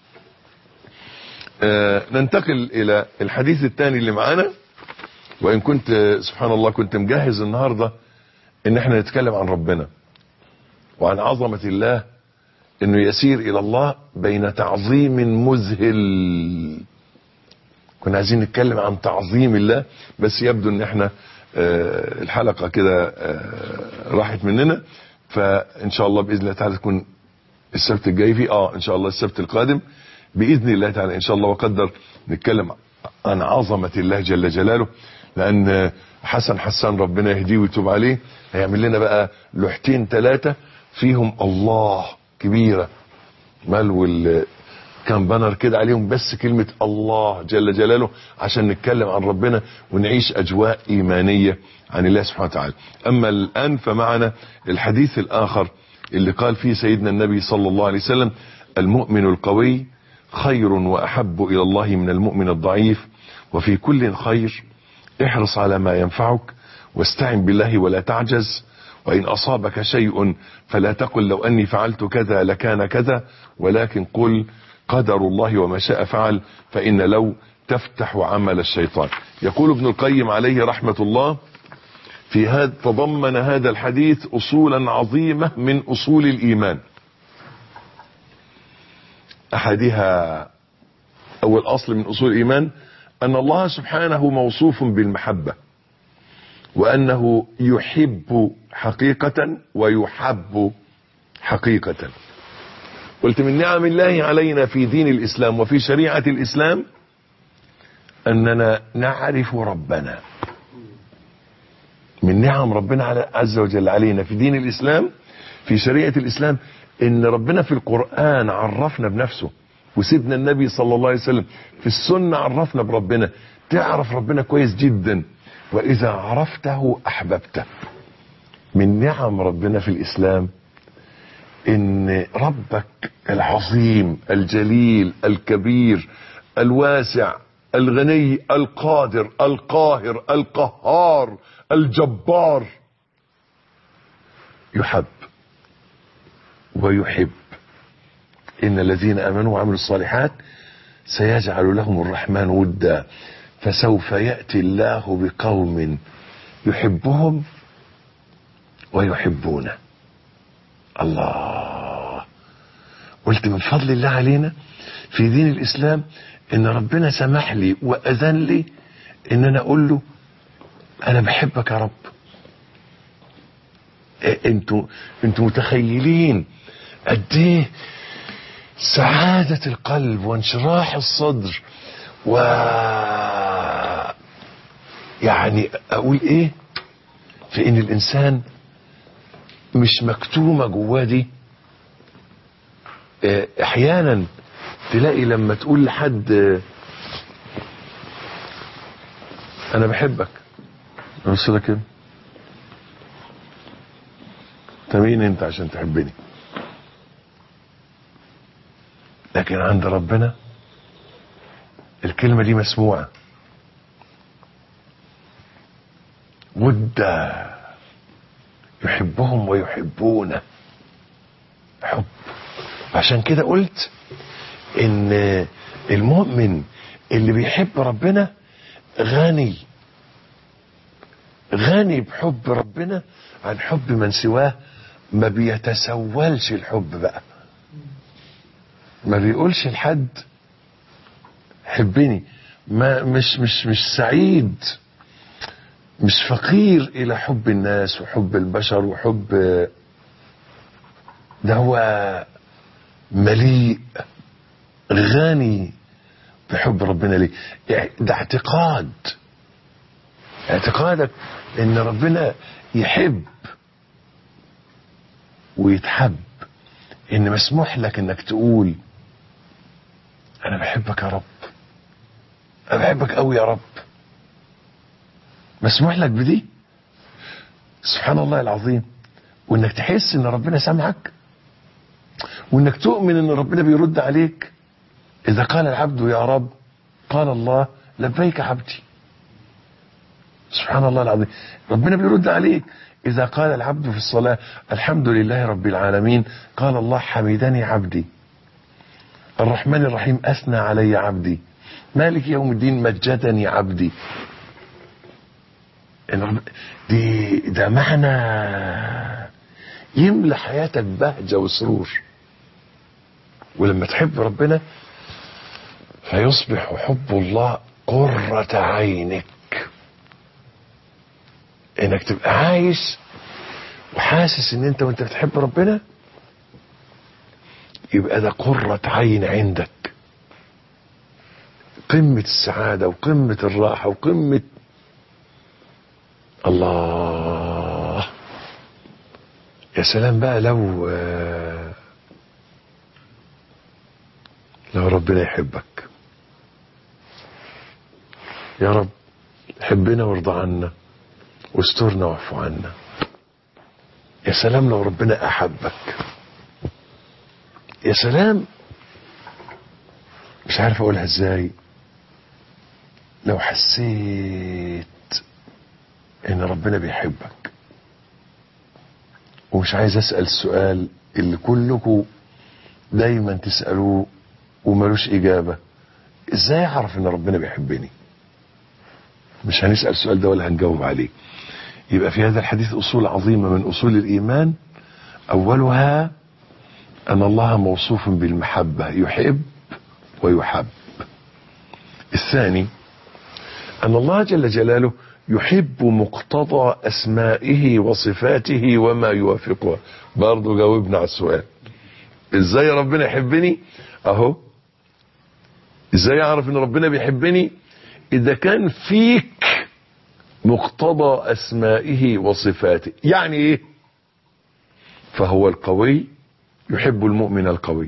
آه ننتقل إلى الحديث الثاني اللي معانا وإن كنت آه، سبحان الله كنت مجهز النهاردة إن احنا نتكلم عن ربنا وعن عظمة الله إنه يسير إلى الله بين تعظيم مذهل كنا عايزين نتكلم عن تعظيم الله بس يبدو ان احنا آه، الحلقة كده آه، راحت مننا فان شاء الله باذن الله تعالى تكون السبت الجاي فيه اه ان شاء الله السبت القادم باذن الله تعالى ان شاء الله وقدر نتكلم عن عظمة الله جل جلاله لان آه، حسن حسان ربنا يهديه ويتوب عليه هيعمل لنا بقى لوحتين ثلاثة فيهم الله كبيرة مال وال كان بانر كده عليهم بس كلمة الله جل جلاله عشان نتكلم عن ربنا ونعيش أجواء إيمانية عن الله سبحانه وتعالى أما الآن فمعنا الحديث الآخر اللي قال فيه سيدنا النبي صلى الله عليه وسلم المؤمن القوي خير وأحب إلى الله من المؤمن الضعيف وفي كل خير احرص على ما ينفعك واستعن بالله ولا تعجز وإن أصابك شيء فلا تقل لو أني فعلت كذا لكان كذا ولكن قل قدر الله وما شاء فعل فإن لو تفتح عمل الشيطان يقول ابن القيم عليه رحمة الله في هذا تضمن هذا الحديث أصولا عظيمة من أصول الإيمان أحدها أول أصل من أصول الإيمان أن الله سبحانه موصوف بالمحبة وأنه يحب حقيقة ويحب حقيقة قلت من نعم الله علينا في دين الإسلام وفي شريعة الإسلام أننا نعرف ربنا من نعم ربنا على عز وجل علينا في دين الإسلام في شريعة الإسلام إن ربنا في القرآن عرفنا بنفسه وسيدنا النبي صلى الله عليه وسلم في السنة عرفنا بربنا تعرف ربنا كويس جدا وإذا عرفته أحببته من نعم ربنا في الإسلام ان ربك العظيم الجليل الكبير الواسع الغني القادر القاهر القهار الجبار يحب ويحب ان الذين امنوا وعملوا الصالحات سيجعل لهم الرحمن ودا فسوف ياتي الله بقوم يحبهم ويحبونه الله قلت من فضل الله علينا في دين الاسلام ان ربنا سمح لي واذن لي ان انا اقول له انا بحبك يا رب إيه انتوا انتوا متخيلين قد ايه سعادة القلب وانشراح الصدر و يعني اقول ايه في ان الانسان مش مكتومة جواه دي اه، احيانا تلاقي لما تقول لحد اه، انا بحبك بص لك كده انت مين انت عشان تحبني لكن عند ربنا الكلمة دي مسموعة ودا يحبهم ويحبونه حب عشان كده قلت ان المؤمن اللي بيحب ربنا غني غني بحب ربنا عن حب من سواه ما بيتسولش الحب بقى ما بيقولش لحد حبني ما مش مش مش سعيد مش فقير الى حب الناس وحب البشر وحب ده هو مليء غني بحب ربنا ليه يعني ده اعتقاد اعتقادك ان ربنا يحب ويتحب ان مسموح لك انك تقول انا بحبك يا رب انا بحبك قوي يا رب مسموح لك بدي سبحان الله العظيم وانك تحس ان ربنا سامعك وانك تؤمن ان ربنا بيرد عليك اذا قال العبد يا رب قال الله لبيك عبدي سبحان الله العظيم ربنا بيرد عليك إذا قال العبد في الصلاة الحمد لله رب العالمين قال الله حمدني عبدي الرحمن الرحيم أثنى علي عبدي مالك يوم الدين مجدني عبدي إن رب دي ده معنى يملى حياتك بهجة وسرور ولما تحب ربنا فيصبح حب الله قرة عينك انك تبقى عايش وحاسس ان انت وانت بتحب ربنا يبقى ده قرة عين عندك قمة السعادة وقمة الراحة وقمة الله يا سلام بقى لو لو ربنا يحبك يا رب حبنا وارضى عنا واسترنا واعف عنا يا سلام لو ربنا احبك يا سلام مش عارف اقولها ازاي لو حسيت ان ربنا بيحبك ومش عايز اسال السؤال اللي كلكم دايما تسالوه وملوش اجابه ازاي اعرف ان ربنا بيحبني مش هنسال السؤال ده ولا هنجاوب عليه يبقى في هذا الحديث أصول عظيمة من أصول الإيمان أولها أن الله موصوف بالمحبة يحب ويحب الثاني أن الله جل جلاله يحب مقتضى أسمائه وصفاته وما يوافقها برضو جاوبنا على السؤال ازاي ربنا يحبني اهو ازاي اعرف ان ربنا بيحبني اذا كان فيك مقتضى اسمائه وصفاته يعني ايه فهو القوي يحب المؤمن القوي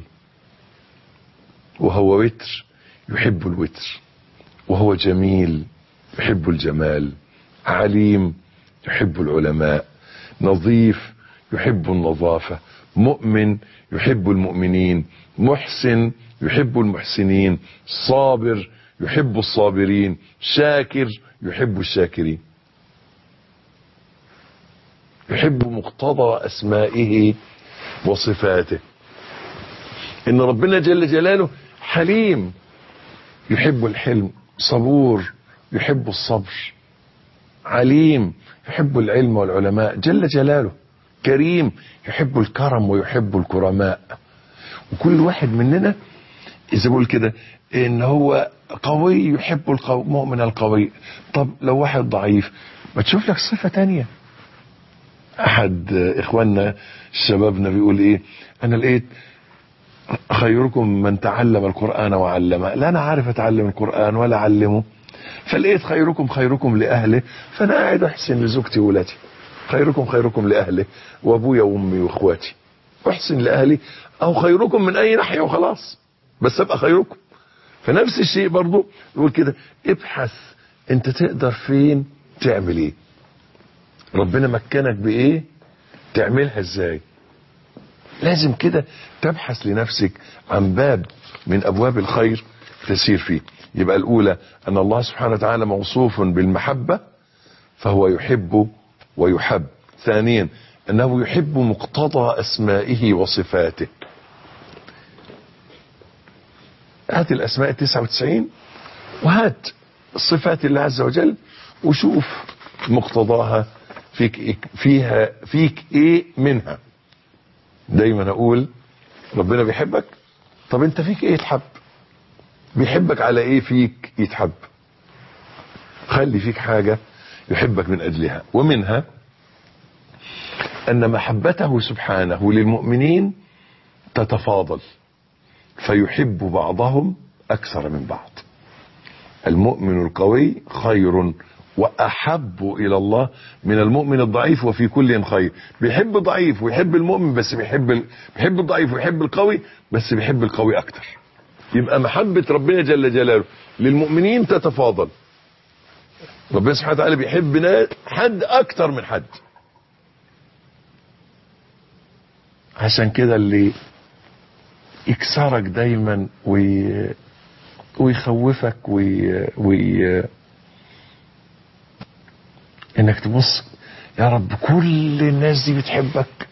وهو وتر يحب الوتر وهو جميل يحب الجمال عليم يحب العلماء نظيف يحب النظافة مؤمن يحب المؤمنين محسن يحب المحسنين صابر يحب الصابرين شاكر يحب الشاكرين يحب مقتضى اسمائه وصفاته ان ربنا جل جلاله حليم يحب الحلم صبور يحب الصبر عليم يحب العلم والعلماء جل جلاله كريم يحب الكرم ويحب الكرماء وكل واحد مننا اذا بقول كده ان هو قوي يحب المؤمن القوي طب لو واحد ضعيف ما تشوف لك صفة تانية احد اخواننا شبابنا بيقول ايه انا لقيت خيركم من تعلم القرآن وعلمه لا انا عارف اتعلم القرآن ولا اعلمه فلقيت خيركم خيركم لاهله فانا قاعد احسن لزوجتي وولادي خيركم خيركم لاهله وابويا وامي واخواتي احسن لاهلي او خيركم من اي ناحيه وخلاص بس ابقى خيركم فنفس الشيء برضو يقول كده ابحث انت تقدر فين تعمل ايه ربنا مكنك بايه تعملها ازاي لازم كده تبحث لنفسك عن باب من ابواب الخير تسير فيه يبقى الاولى ان الله سبحانه وتعالى موصوف بالمحبة فهو يحب ويحب ثانيا انه يحب مقتضى اسمائه وصفاته هات الاسماء 99 وهات صفات الله عز وجل وشوف مقتضاها فيك إيه فيها فيك ايه منها دايما اقول ربنا بيحبك طب انت فيك ايه يتحب بيحبك على ايه فيك يتحب خلي فيك حاجة يحبك من اجلها ومنها ان محبته سبحانه للمؤمنين تتفاضل فيحب بعضهم اكثر من بعض المؤمن القوي خير واحب الى الله من المؤمن الضعيف وفي كل خير بيحب ضعيف ويحب المؤمن بس بيحب ال... بيحب الضعيف ويحب القوي بس بيحب القوي اكتر يبقى محبة ربنا جل جلاله للمؤمنين تتفاضل ربنا سبحانه وتعالى بيحب ناس حد اكتر من حد عشان كده اللي يكسرك دايما وي... ويخوفك وي... وي... انك تبص يا رب كل الناس دي بتحبك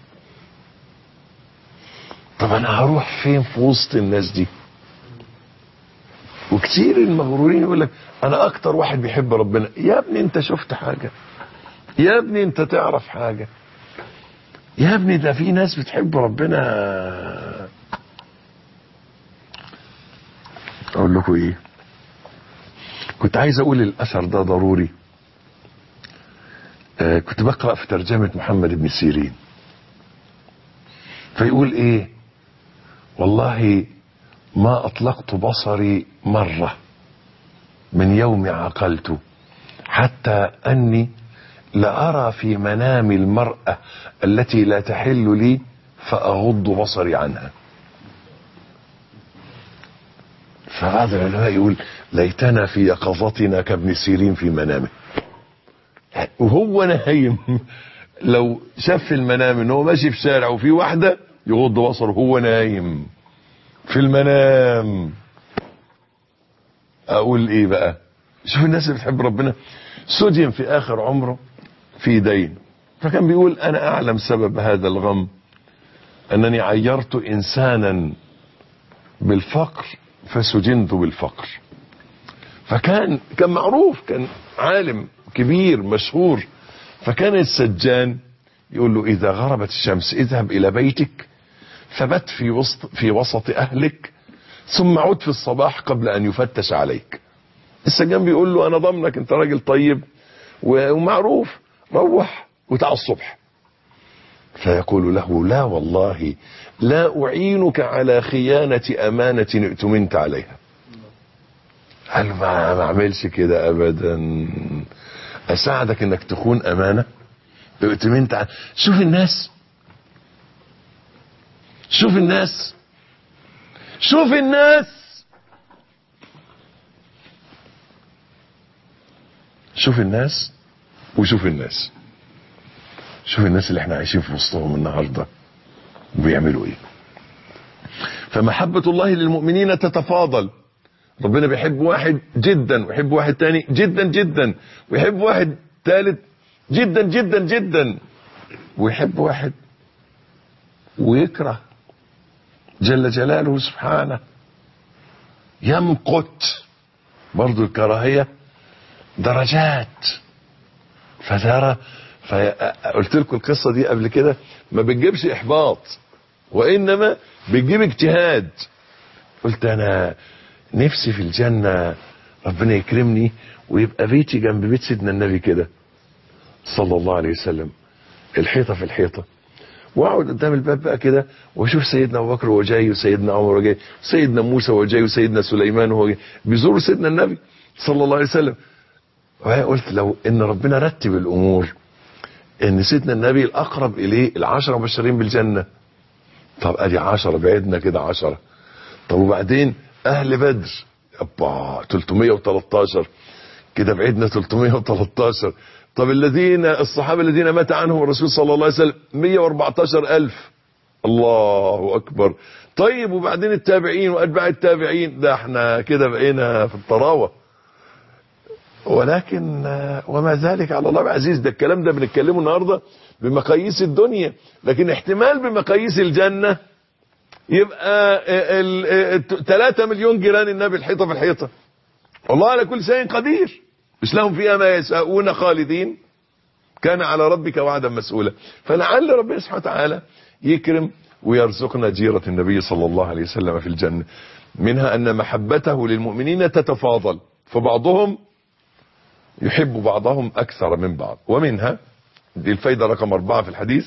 طب انا هروح فين في وسط الناس دي وكتير المغرورين يقول لك انا اكتر واحد بيحب ربنا يا ابني انت شفت حاجة يا ابني انت تعرف حاجة يا ابني ده في ناس بتحب ربنا اقول لكم ايه كنت عايز اقول الاثر ده ضروري آه كنت بقرا في ترجمه محمد بن سيرين فيقول ايه والله ما اطلقت بصري مره من يوم عقلت حتى اني لارى في منامي المراه التي لا تحل لي فاغض بصري عنها فبعض العلماء يقول ليتنا في يقظتنا كابن سيرين في منامه وهو نايم لو شاف في المنام ان هو ماشي في شارع وفي واحده يغض بصره وهو نايم في المنام اقول ايه بقى شوف الناس اللي بتحب ربنا سجن في اخر عمره في دين فكان بيقول انا اعلم سبب هذا الغم انني عيرت انسانا بالفقر فسجنت بالفقر فكان كان معروف كان عالم كبير مشهور فكان السجان يقول له اذا غربت الشمس اذهب الى بيتك فبت في وسط في وسط اهلك ثم عد في الصباح قبل ان يفتش عليك السجان بيقول له انا ضمنك انت راجل طيب ومعروف روح وتعال الصبح فيقول له لا والله لا أعينك على خيانة أمانة ائتمنت عليها قال ما ما اعملش كده أبدا أساعدك إنك تخون أمانة ائتمنت عليها شوف الناس شوف الناس شوف الناس شوف الناس وشوف الناس شوف الناس اللي احنا عايشين في وسطهم النهارده بيعملوا ايه فمحبة الله للمؤمنين تتفاضل ربنا بيحب واحد جدا ويحب واحد تاني جدا جدا ويحب واحد ثالث جدا جدا جدا ويحب واحد ويكره جل جلاله سبحانه يمقت برضو الكراهية درجات فترى فقلت لكم القصة دي قبل كده ما بتجيبش احباط وانما بتجيب اجتهاد قلت انا نفسي في الجنة ربنا يكرمني ويبقى بيتي جنب بيت سيدنا النبي كده صلى الله عليه وسلم الحيطة في الحيطة واقعد قدام الباب بقى كده واشوف سيدنا ابو بكر وهو جاي وسيدنا عمر وهو جاي سيدنا موسى وهو جاي وسيدنا سليمان وهو جاي بيزوروا سيدنا النبي صلى الله عليه وسلم قلت لو ان ربنا رتب الامور ان سيدنا النبي الاقرب اليه العشرة مبشرين بالجنة طب ادي عشرة بعدنا كده عشرة طب وبعدين اهل بدر ابا 313 كده بعدنا 313 طب الذين الصحابة الذين مات عنهم الرسول صلى الله عليه وسلم 114 ألف الله أكبر طيب وبعدين التابعين وأتباع التابعين ده احنا كده بقينا في الطراوة ولكن وما ذلك على الله بعزيز ده الكلام ده بنتكلمه النهاردة بمقاييس الدنيا لكن احتمال بمقاييس الجنة يبقى ال 3 مليون جيران النبي الحيطة في الحيطة والله على كل شيء قدير مش لهم فيها ما يشاءون خالدين كان على ربك وعدا مسؤولا فلعل ربنا سبحانه وتعالى يكرم ويرزقنا جيرة النبي صلى الله عليه وسلم في الجنة منها أن محبته للمؤمنين تتفاضل فبعضهم يحب بعضهم أكثر من بعض ومنها دي الفايدة رقم أربعة في الحديث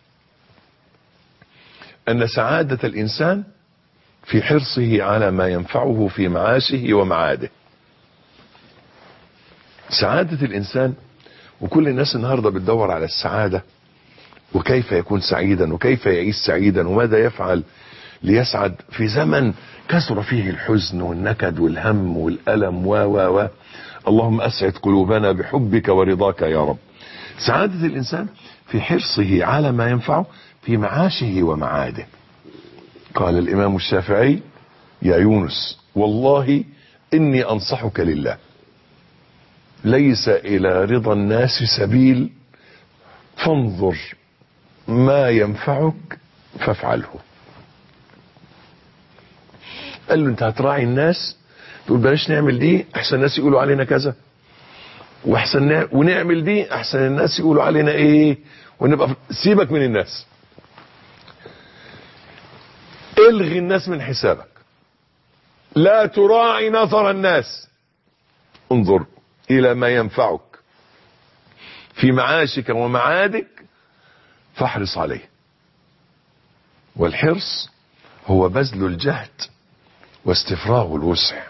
أن سعادة الإنسان في حرصه على ما ينفعه في معاشه ومعاده سعادة الإنسان وكل الناس النهاردة بتدور على السعادة وكيف يكون سعيدا وكيف يعيش سعيدا وماذا يفعل ليسعد في زمن كثر فيه الحزن والنكد والهم والألم و و و اللهم أسعد قلوبنا بحبك ورضاك يا رب سعادة الإنسان في حرصه على ما ينفعه في معاشه ومعاده قال الإمام الشافعي يا يونس والله إني أنصحك لله ليس إلى رضا الناس سبيل فانظر ما ينفعك فافعله قال له انت هتراعي الناس تقول بلاش نعمل دي احسن الناس يقولوا علينا كذا واحسن نع... ونعمل دي احسن الناس يقولوا علينا ايه ونبقى سيبك من الناس الغي الناس من حسابك لا تراعي نظر الناس انظر الى ما ينفعك في معاشك ومعادك فاحرص عليه والحرص هو بذل الجهد واستفراغ الوسع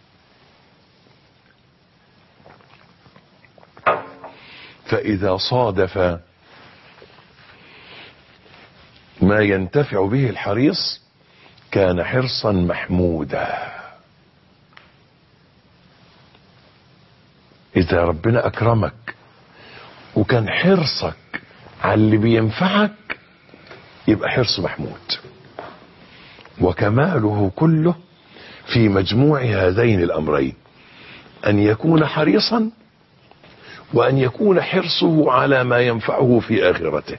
فإذا صادف ما ينتفع به الحريص كان حرصا محمودا إذا ربنا أكرمك وكان حرصك على اللي بينفعك يبقى حرص محمود وكماله كله في مجموع هذين الأمرين أن يكون حريصا وأن يكون حرصه على ما ينفعه في آخرته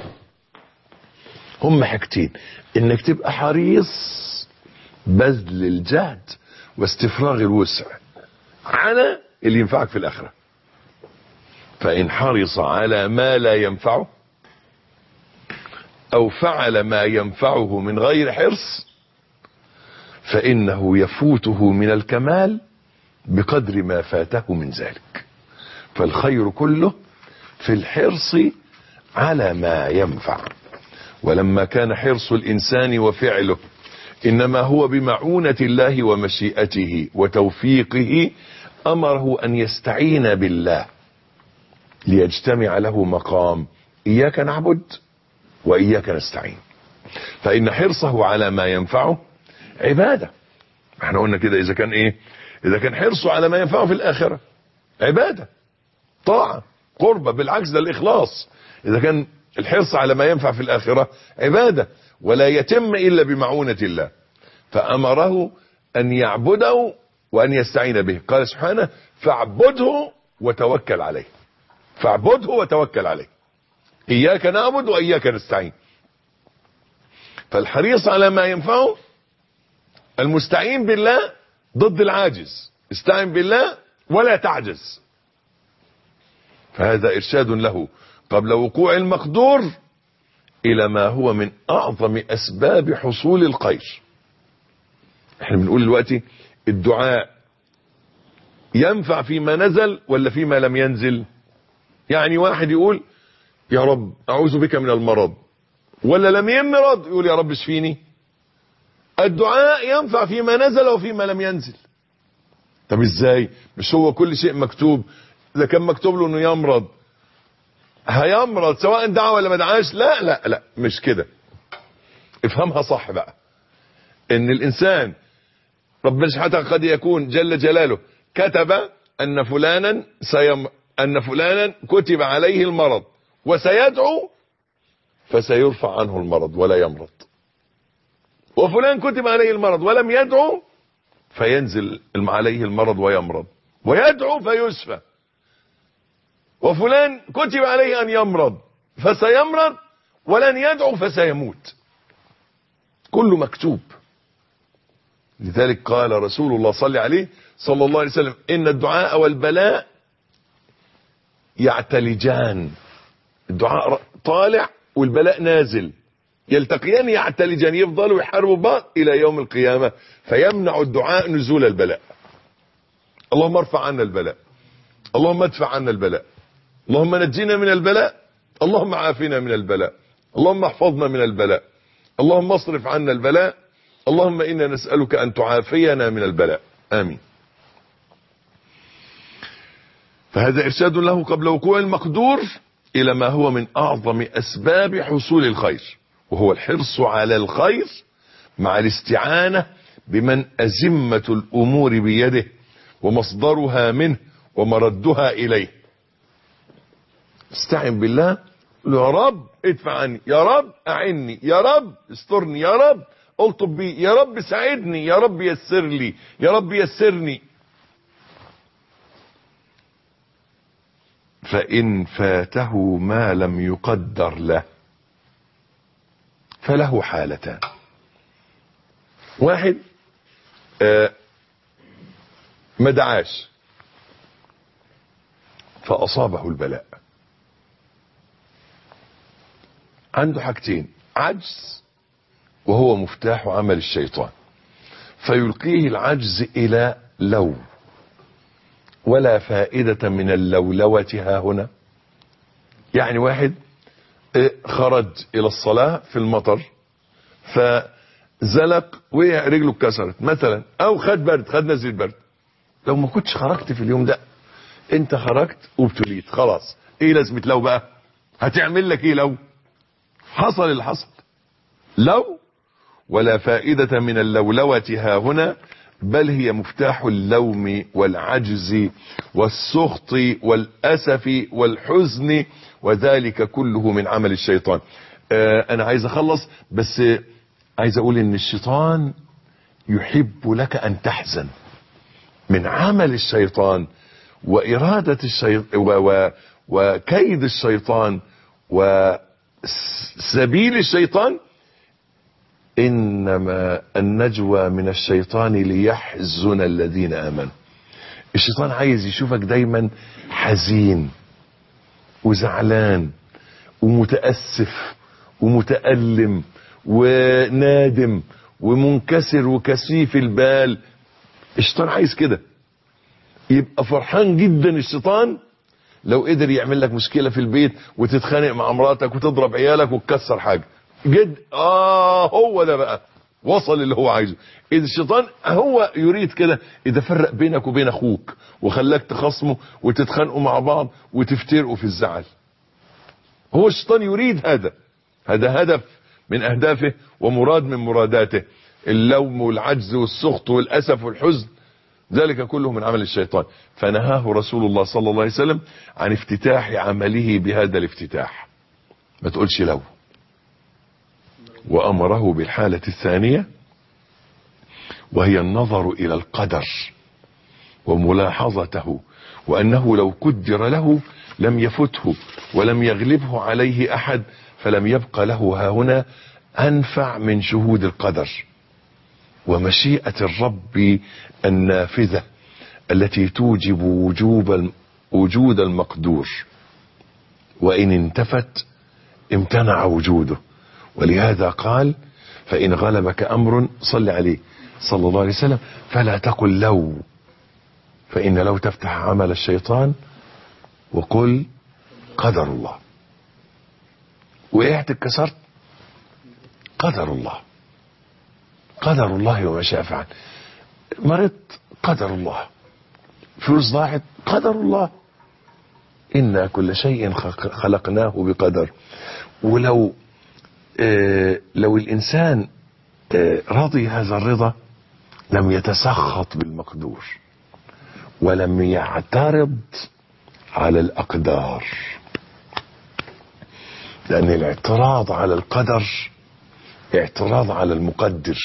هم حاجتين انك تبقى حريص بذل الجهد واستفراغ الوسع على اللي ينفعك في الآخرة فإن حرص على ما لا ينفعه أو فعل ما ينفعه من غير حرص فإنه يفوته من الكمال بقدر ما فاته من ذلك فالخير كله في الحرص على ما ينفع ولما كان حرص الإنسان وفعله إنما هو بمعونة الله ومشيئته وتوفيقه أمره أن يستعين بالله ليجتمع له مقام إياك نعبد وإياك نستعين فإن حرصه على ما ينفعه عبادة احنا قلنا كده إذا كان إيه إذا كان حرصه على ما ينفعه في الآخرة عبادة طاعة قربة بالعكس ده الإخلاص إذا كان الحرص على ما ينفع في الآخرة عبادة ولا يتم إلا بمعونة الله فأمره أن يعبده وأن يستعين به قال سبحانه فاعبده وتوكل عليه فاعبده وتوكل عليه إياك نعبد وإياك نستعين فالحريص على ما ينفعه المستعين بالله ضد العاجز استعن بالله ولا تعجز فهذا إرشاد له قبل وقوع المقدور إلى ما هو من أعظم أسباب حصول الخير احنا بنقول دلوقتي الدعاء ينفع فيما نزل ولا فيما لم ينزل يعني واحد يقول يا رب أعوذ بك من المرض ولا لم يمرض يقول يا رب اشفيني الدعاء ينفع فيما نزل وفيما لم ينزل طب ازاي مش هو كل شيء مكتوب اذا كان مكتوب له انه يمرض هيمرض سواء دعا ولا ما دعاش لا لا لا مش كده افهمها صح بقى ان الانسان ربنا سبحانه قد يكون جل جلاله كتب ان فلانا سيم ان فلانا كتب عليه المرض وسيدعو فسيرفع عنه المرض ولا يمرض وفلان كتب عليه المرض ولم يدعو فينزل عليه المرض ويمرض ويدعو فيشفى وفلان كتب عليه أن يمرض فسيمرض ولن يدعو فسيموت كله مكتوب لذلك قال رسول الله صلى عليه صلى الله عليه وسلم إن الدعاء والبلاء يعتلجان الدعاء طالع والبلاء نازل يلتقيان يعتلجان يفضلوا يحاربوا بعض الى يوم القيامة فيمنع الدعاء نزول البلاء اللهم ارفع عنا البلاء اللهم ادفع عنا البلاء اللهم نجينا من البلاء اللهم عافنا من البلاء اللهم احفظنا من البلاء اللهم اصرف عنا البلاء اللهم انا نسألك ان تعافينا من البلاء امين فهذا ارشاد له قبل وقوع المقدور الى ما هو من اعظم اسباب حصول الخير وهو الحرص على الخير مع الاستعانة بمن ازمة الامور بيده ومصدرها منه ومردها اليه استعن بالله قل يا رب ادفع عني يا رب اعني يا رب استرني يا رب الطب بي يا رب ساعدني يا رب يسر لي يا رب يسرني فإن فاته ما لم يقدر له فله حالتان واحد آه ما دعاش فأصابه البلاء عنده حاجتين عجز وهو مفتاح عمل الشيطان فيلقيه العجز إلى لو ولا فائدة من اللولوة ها هنا يعني واحد خرج إلى الصلاة في المطر فزلق وقع رجله اتكسرت مثلا أو خد برد خد نزل برد لو ما كنتش خرجت في اليوم ده انت خرجت وابتليت خلاص ايه لازمة لو بقى هتعمل لك ايه لو حصل اللي حصل لو ولا فائدة من اللولوة ها هنا بل هي مفتاح اللوم والعجز والسخط والأسف والحزن وذلك كله من عمل الشيطان آه أنا عايز أخلص بس عايز أقول إن الشيطان يحب لك أن تحزن من عمل الشيطان وإرادة الشيطان و و وكيد الشيطان وسبيل الشيطان إنما النجوى من الشيطان ليحزن الذين آمنوا الشيطان عايز يشوفك دايما حزين وزعلان ومتأسف ومتألم ونادم ومنكسر وكثيف البال الشيطان عايز كده يبقى فرحان جدا الشيطان لو قدر يعمل لك مشكلة في البيت وتتخانق مع مراتك وتضرب عيالك وتكسر حاجة جد اه هو ده بقى وصل اللي هو عايزه اذا الشيطان هو يريد كده اذا فرق بينك وبين اخوك وخلاك تخاصمه وتتخانقوا مع بعض وتفترقوا في الزعل هو الشيطان يريد هذا هذا هدف من اهدافه ومراد من مراداته اللوم والعجز والسخط والاسف والحزن ذلك كله من عمل الشيطان فنهاه رسول الله صلى الله عليه وسلم عن افتتاح عمله بهذا الافتتاح ما تقولش لو وأمره بالحالة الثانية وهي النظر إلى القدر وملاحظته وأنه لو قدر له لم يفته ولم يغلبه عليه أحد فلم يبق له ها هنا أنفع من شهود القدر ومشيئة الرب النافذة التي توجب وجوب وجود المقدور وإن انتفت امتنع وجوده ولهذا قال فإن غلبك أمر صل عليه صلى الله عليه وسلم فلا تقل لو فإن لو تفتح عمل الشيطان وقل قدر الله وقعت اتكسرت قدر الله قدر الله وما شاء فعل مرضت قدر الله فلوس ضاعت قدر الله إنا كل شيء خلقناه بقدر ولو آه لو الإنسان آه رضي هذا الرضا لم يتسخط بالمقدور ولم يعترض على الأقدار لأن الاعتراض على القدر اعتراض على المقدر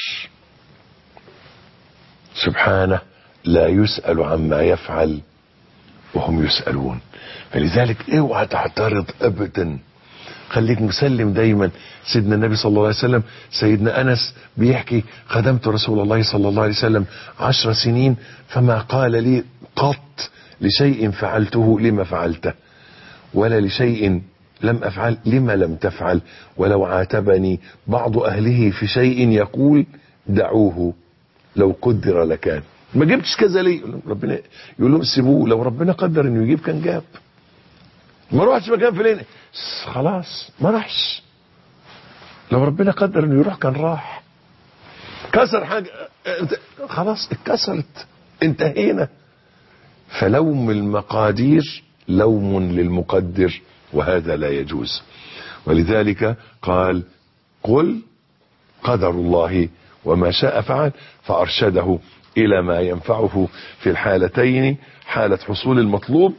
سبحانه لا يسأل عما يفعل وهم يسألون فلذلك اوعى تعترض ابدا خليك مسلم دايما سيدنا النبي صلى الله عليه وسلم سيدنا أنس بيحكي خدمت رسول الله صلى الله عليه وسلم عشر سنين فما قال لي قط لشيء فعلته لما فعلته ولا لشيء لم أفعل لما لم تفعل ولو عاتبني بعض أهله في شيء يقول دعوه لو قدر لكان ما جبتش كذا ليه يقول لهم ربنا يقول لهم سيبوه لو ربنا قدر انه يجيب كان جاب ما روحش مكان فلان خلاص ما راحش لو ربنا قدر انه يروح كان راح كسر حاجه خلاص اتكسرت انتهينا فلوم المقادير لوم للمقدر وهذا لا يجوز ولذلك قال قل قدر الله وما شاء فعل فأرشده إلى ما ينفعه في الحالتين حالة حصول المطلوب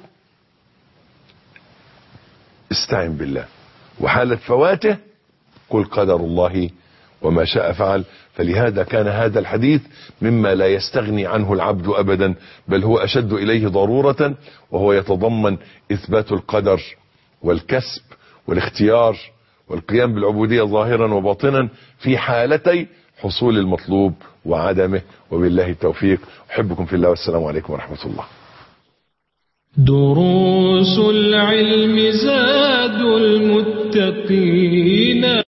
استعن بالله وحالة فواته قل قدر الله وما شاء فعل فلهذا كان هذا الحديث مما لا يستغني عنه العبد أبدا بل هو أشد إليه ضرورة وهو يتضمن إثبات القدر والكسب والاختيار والقيام بالعبودية ظاهرا وباطنا في حالتي حصول المطلوب وعدمه وبالله التوفيق أحبكم في الله والسلام عليكم ورحمة الله دروس العلم زاد المتقين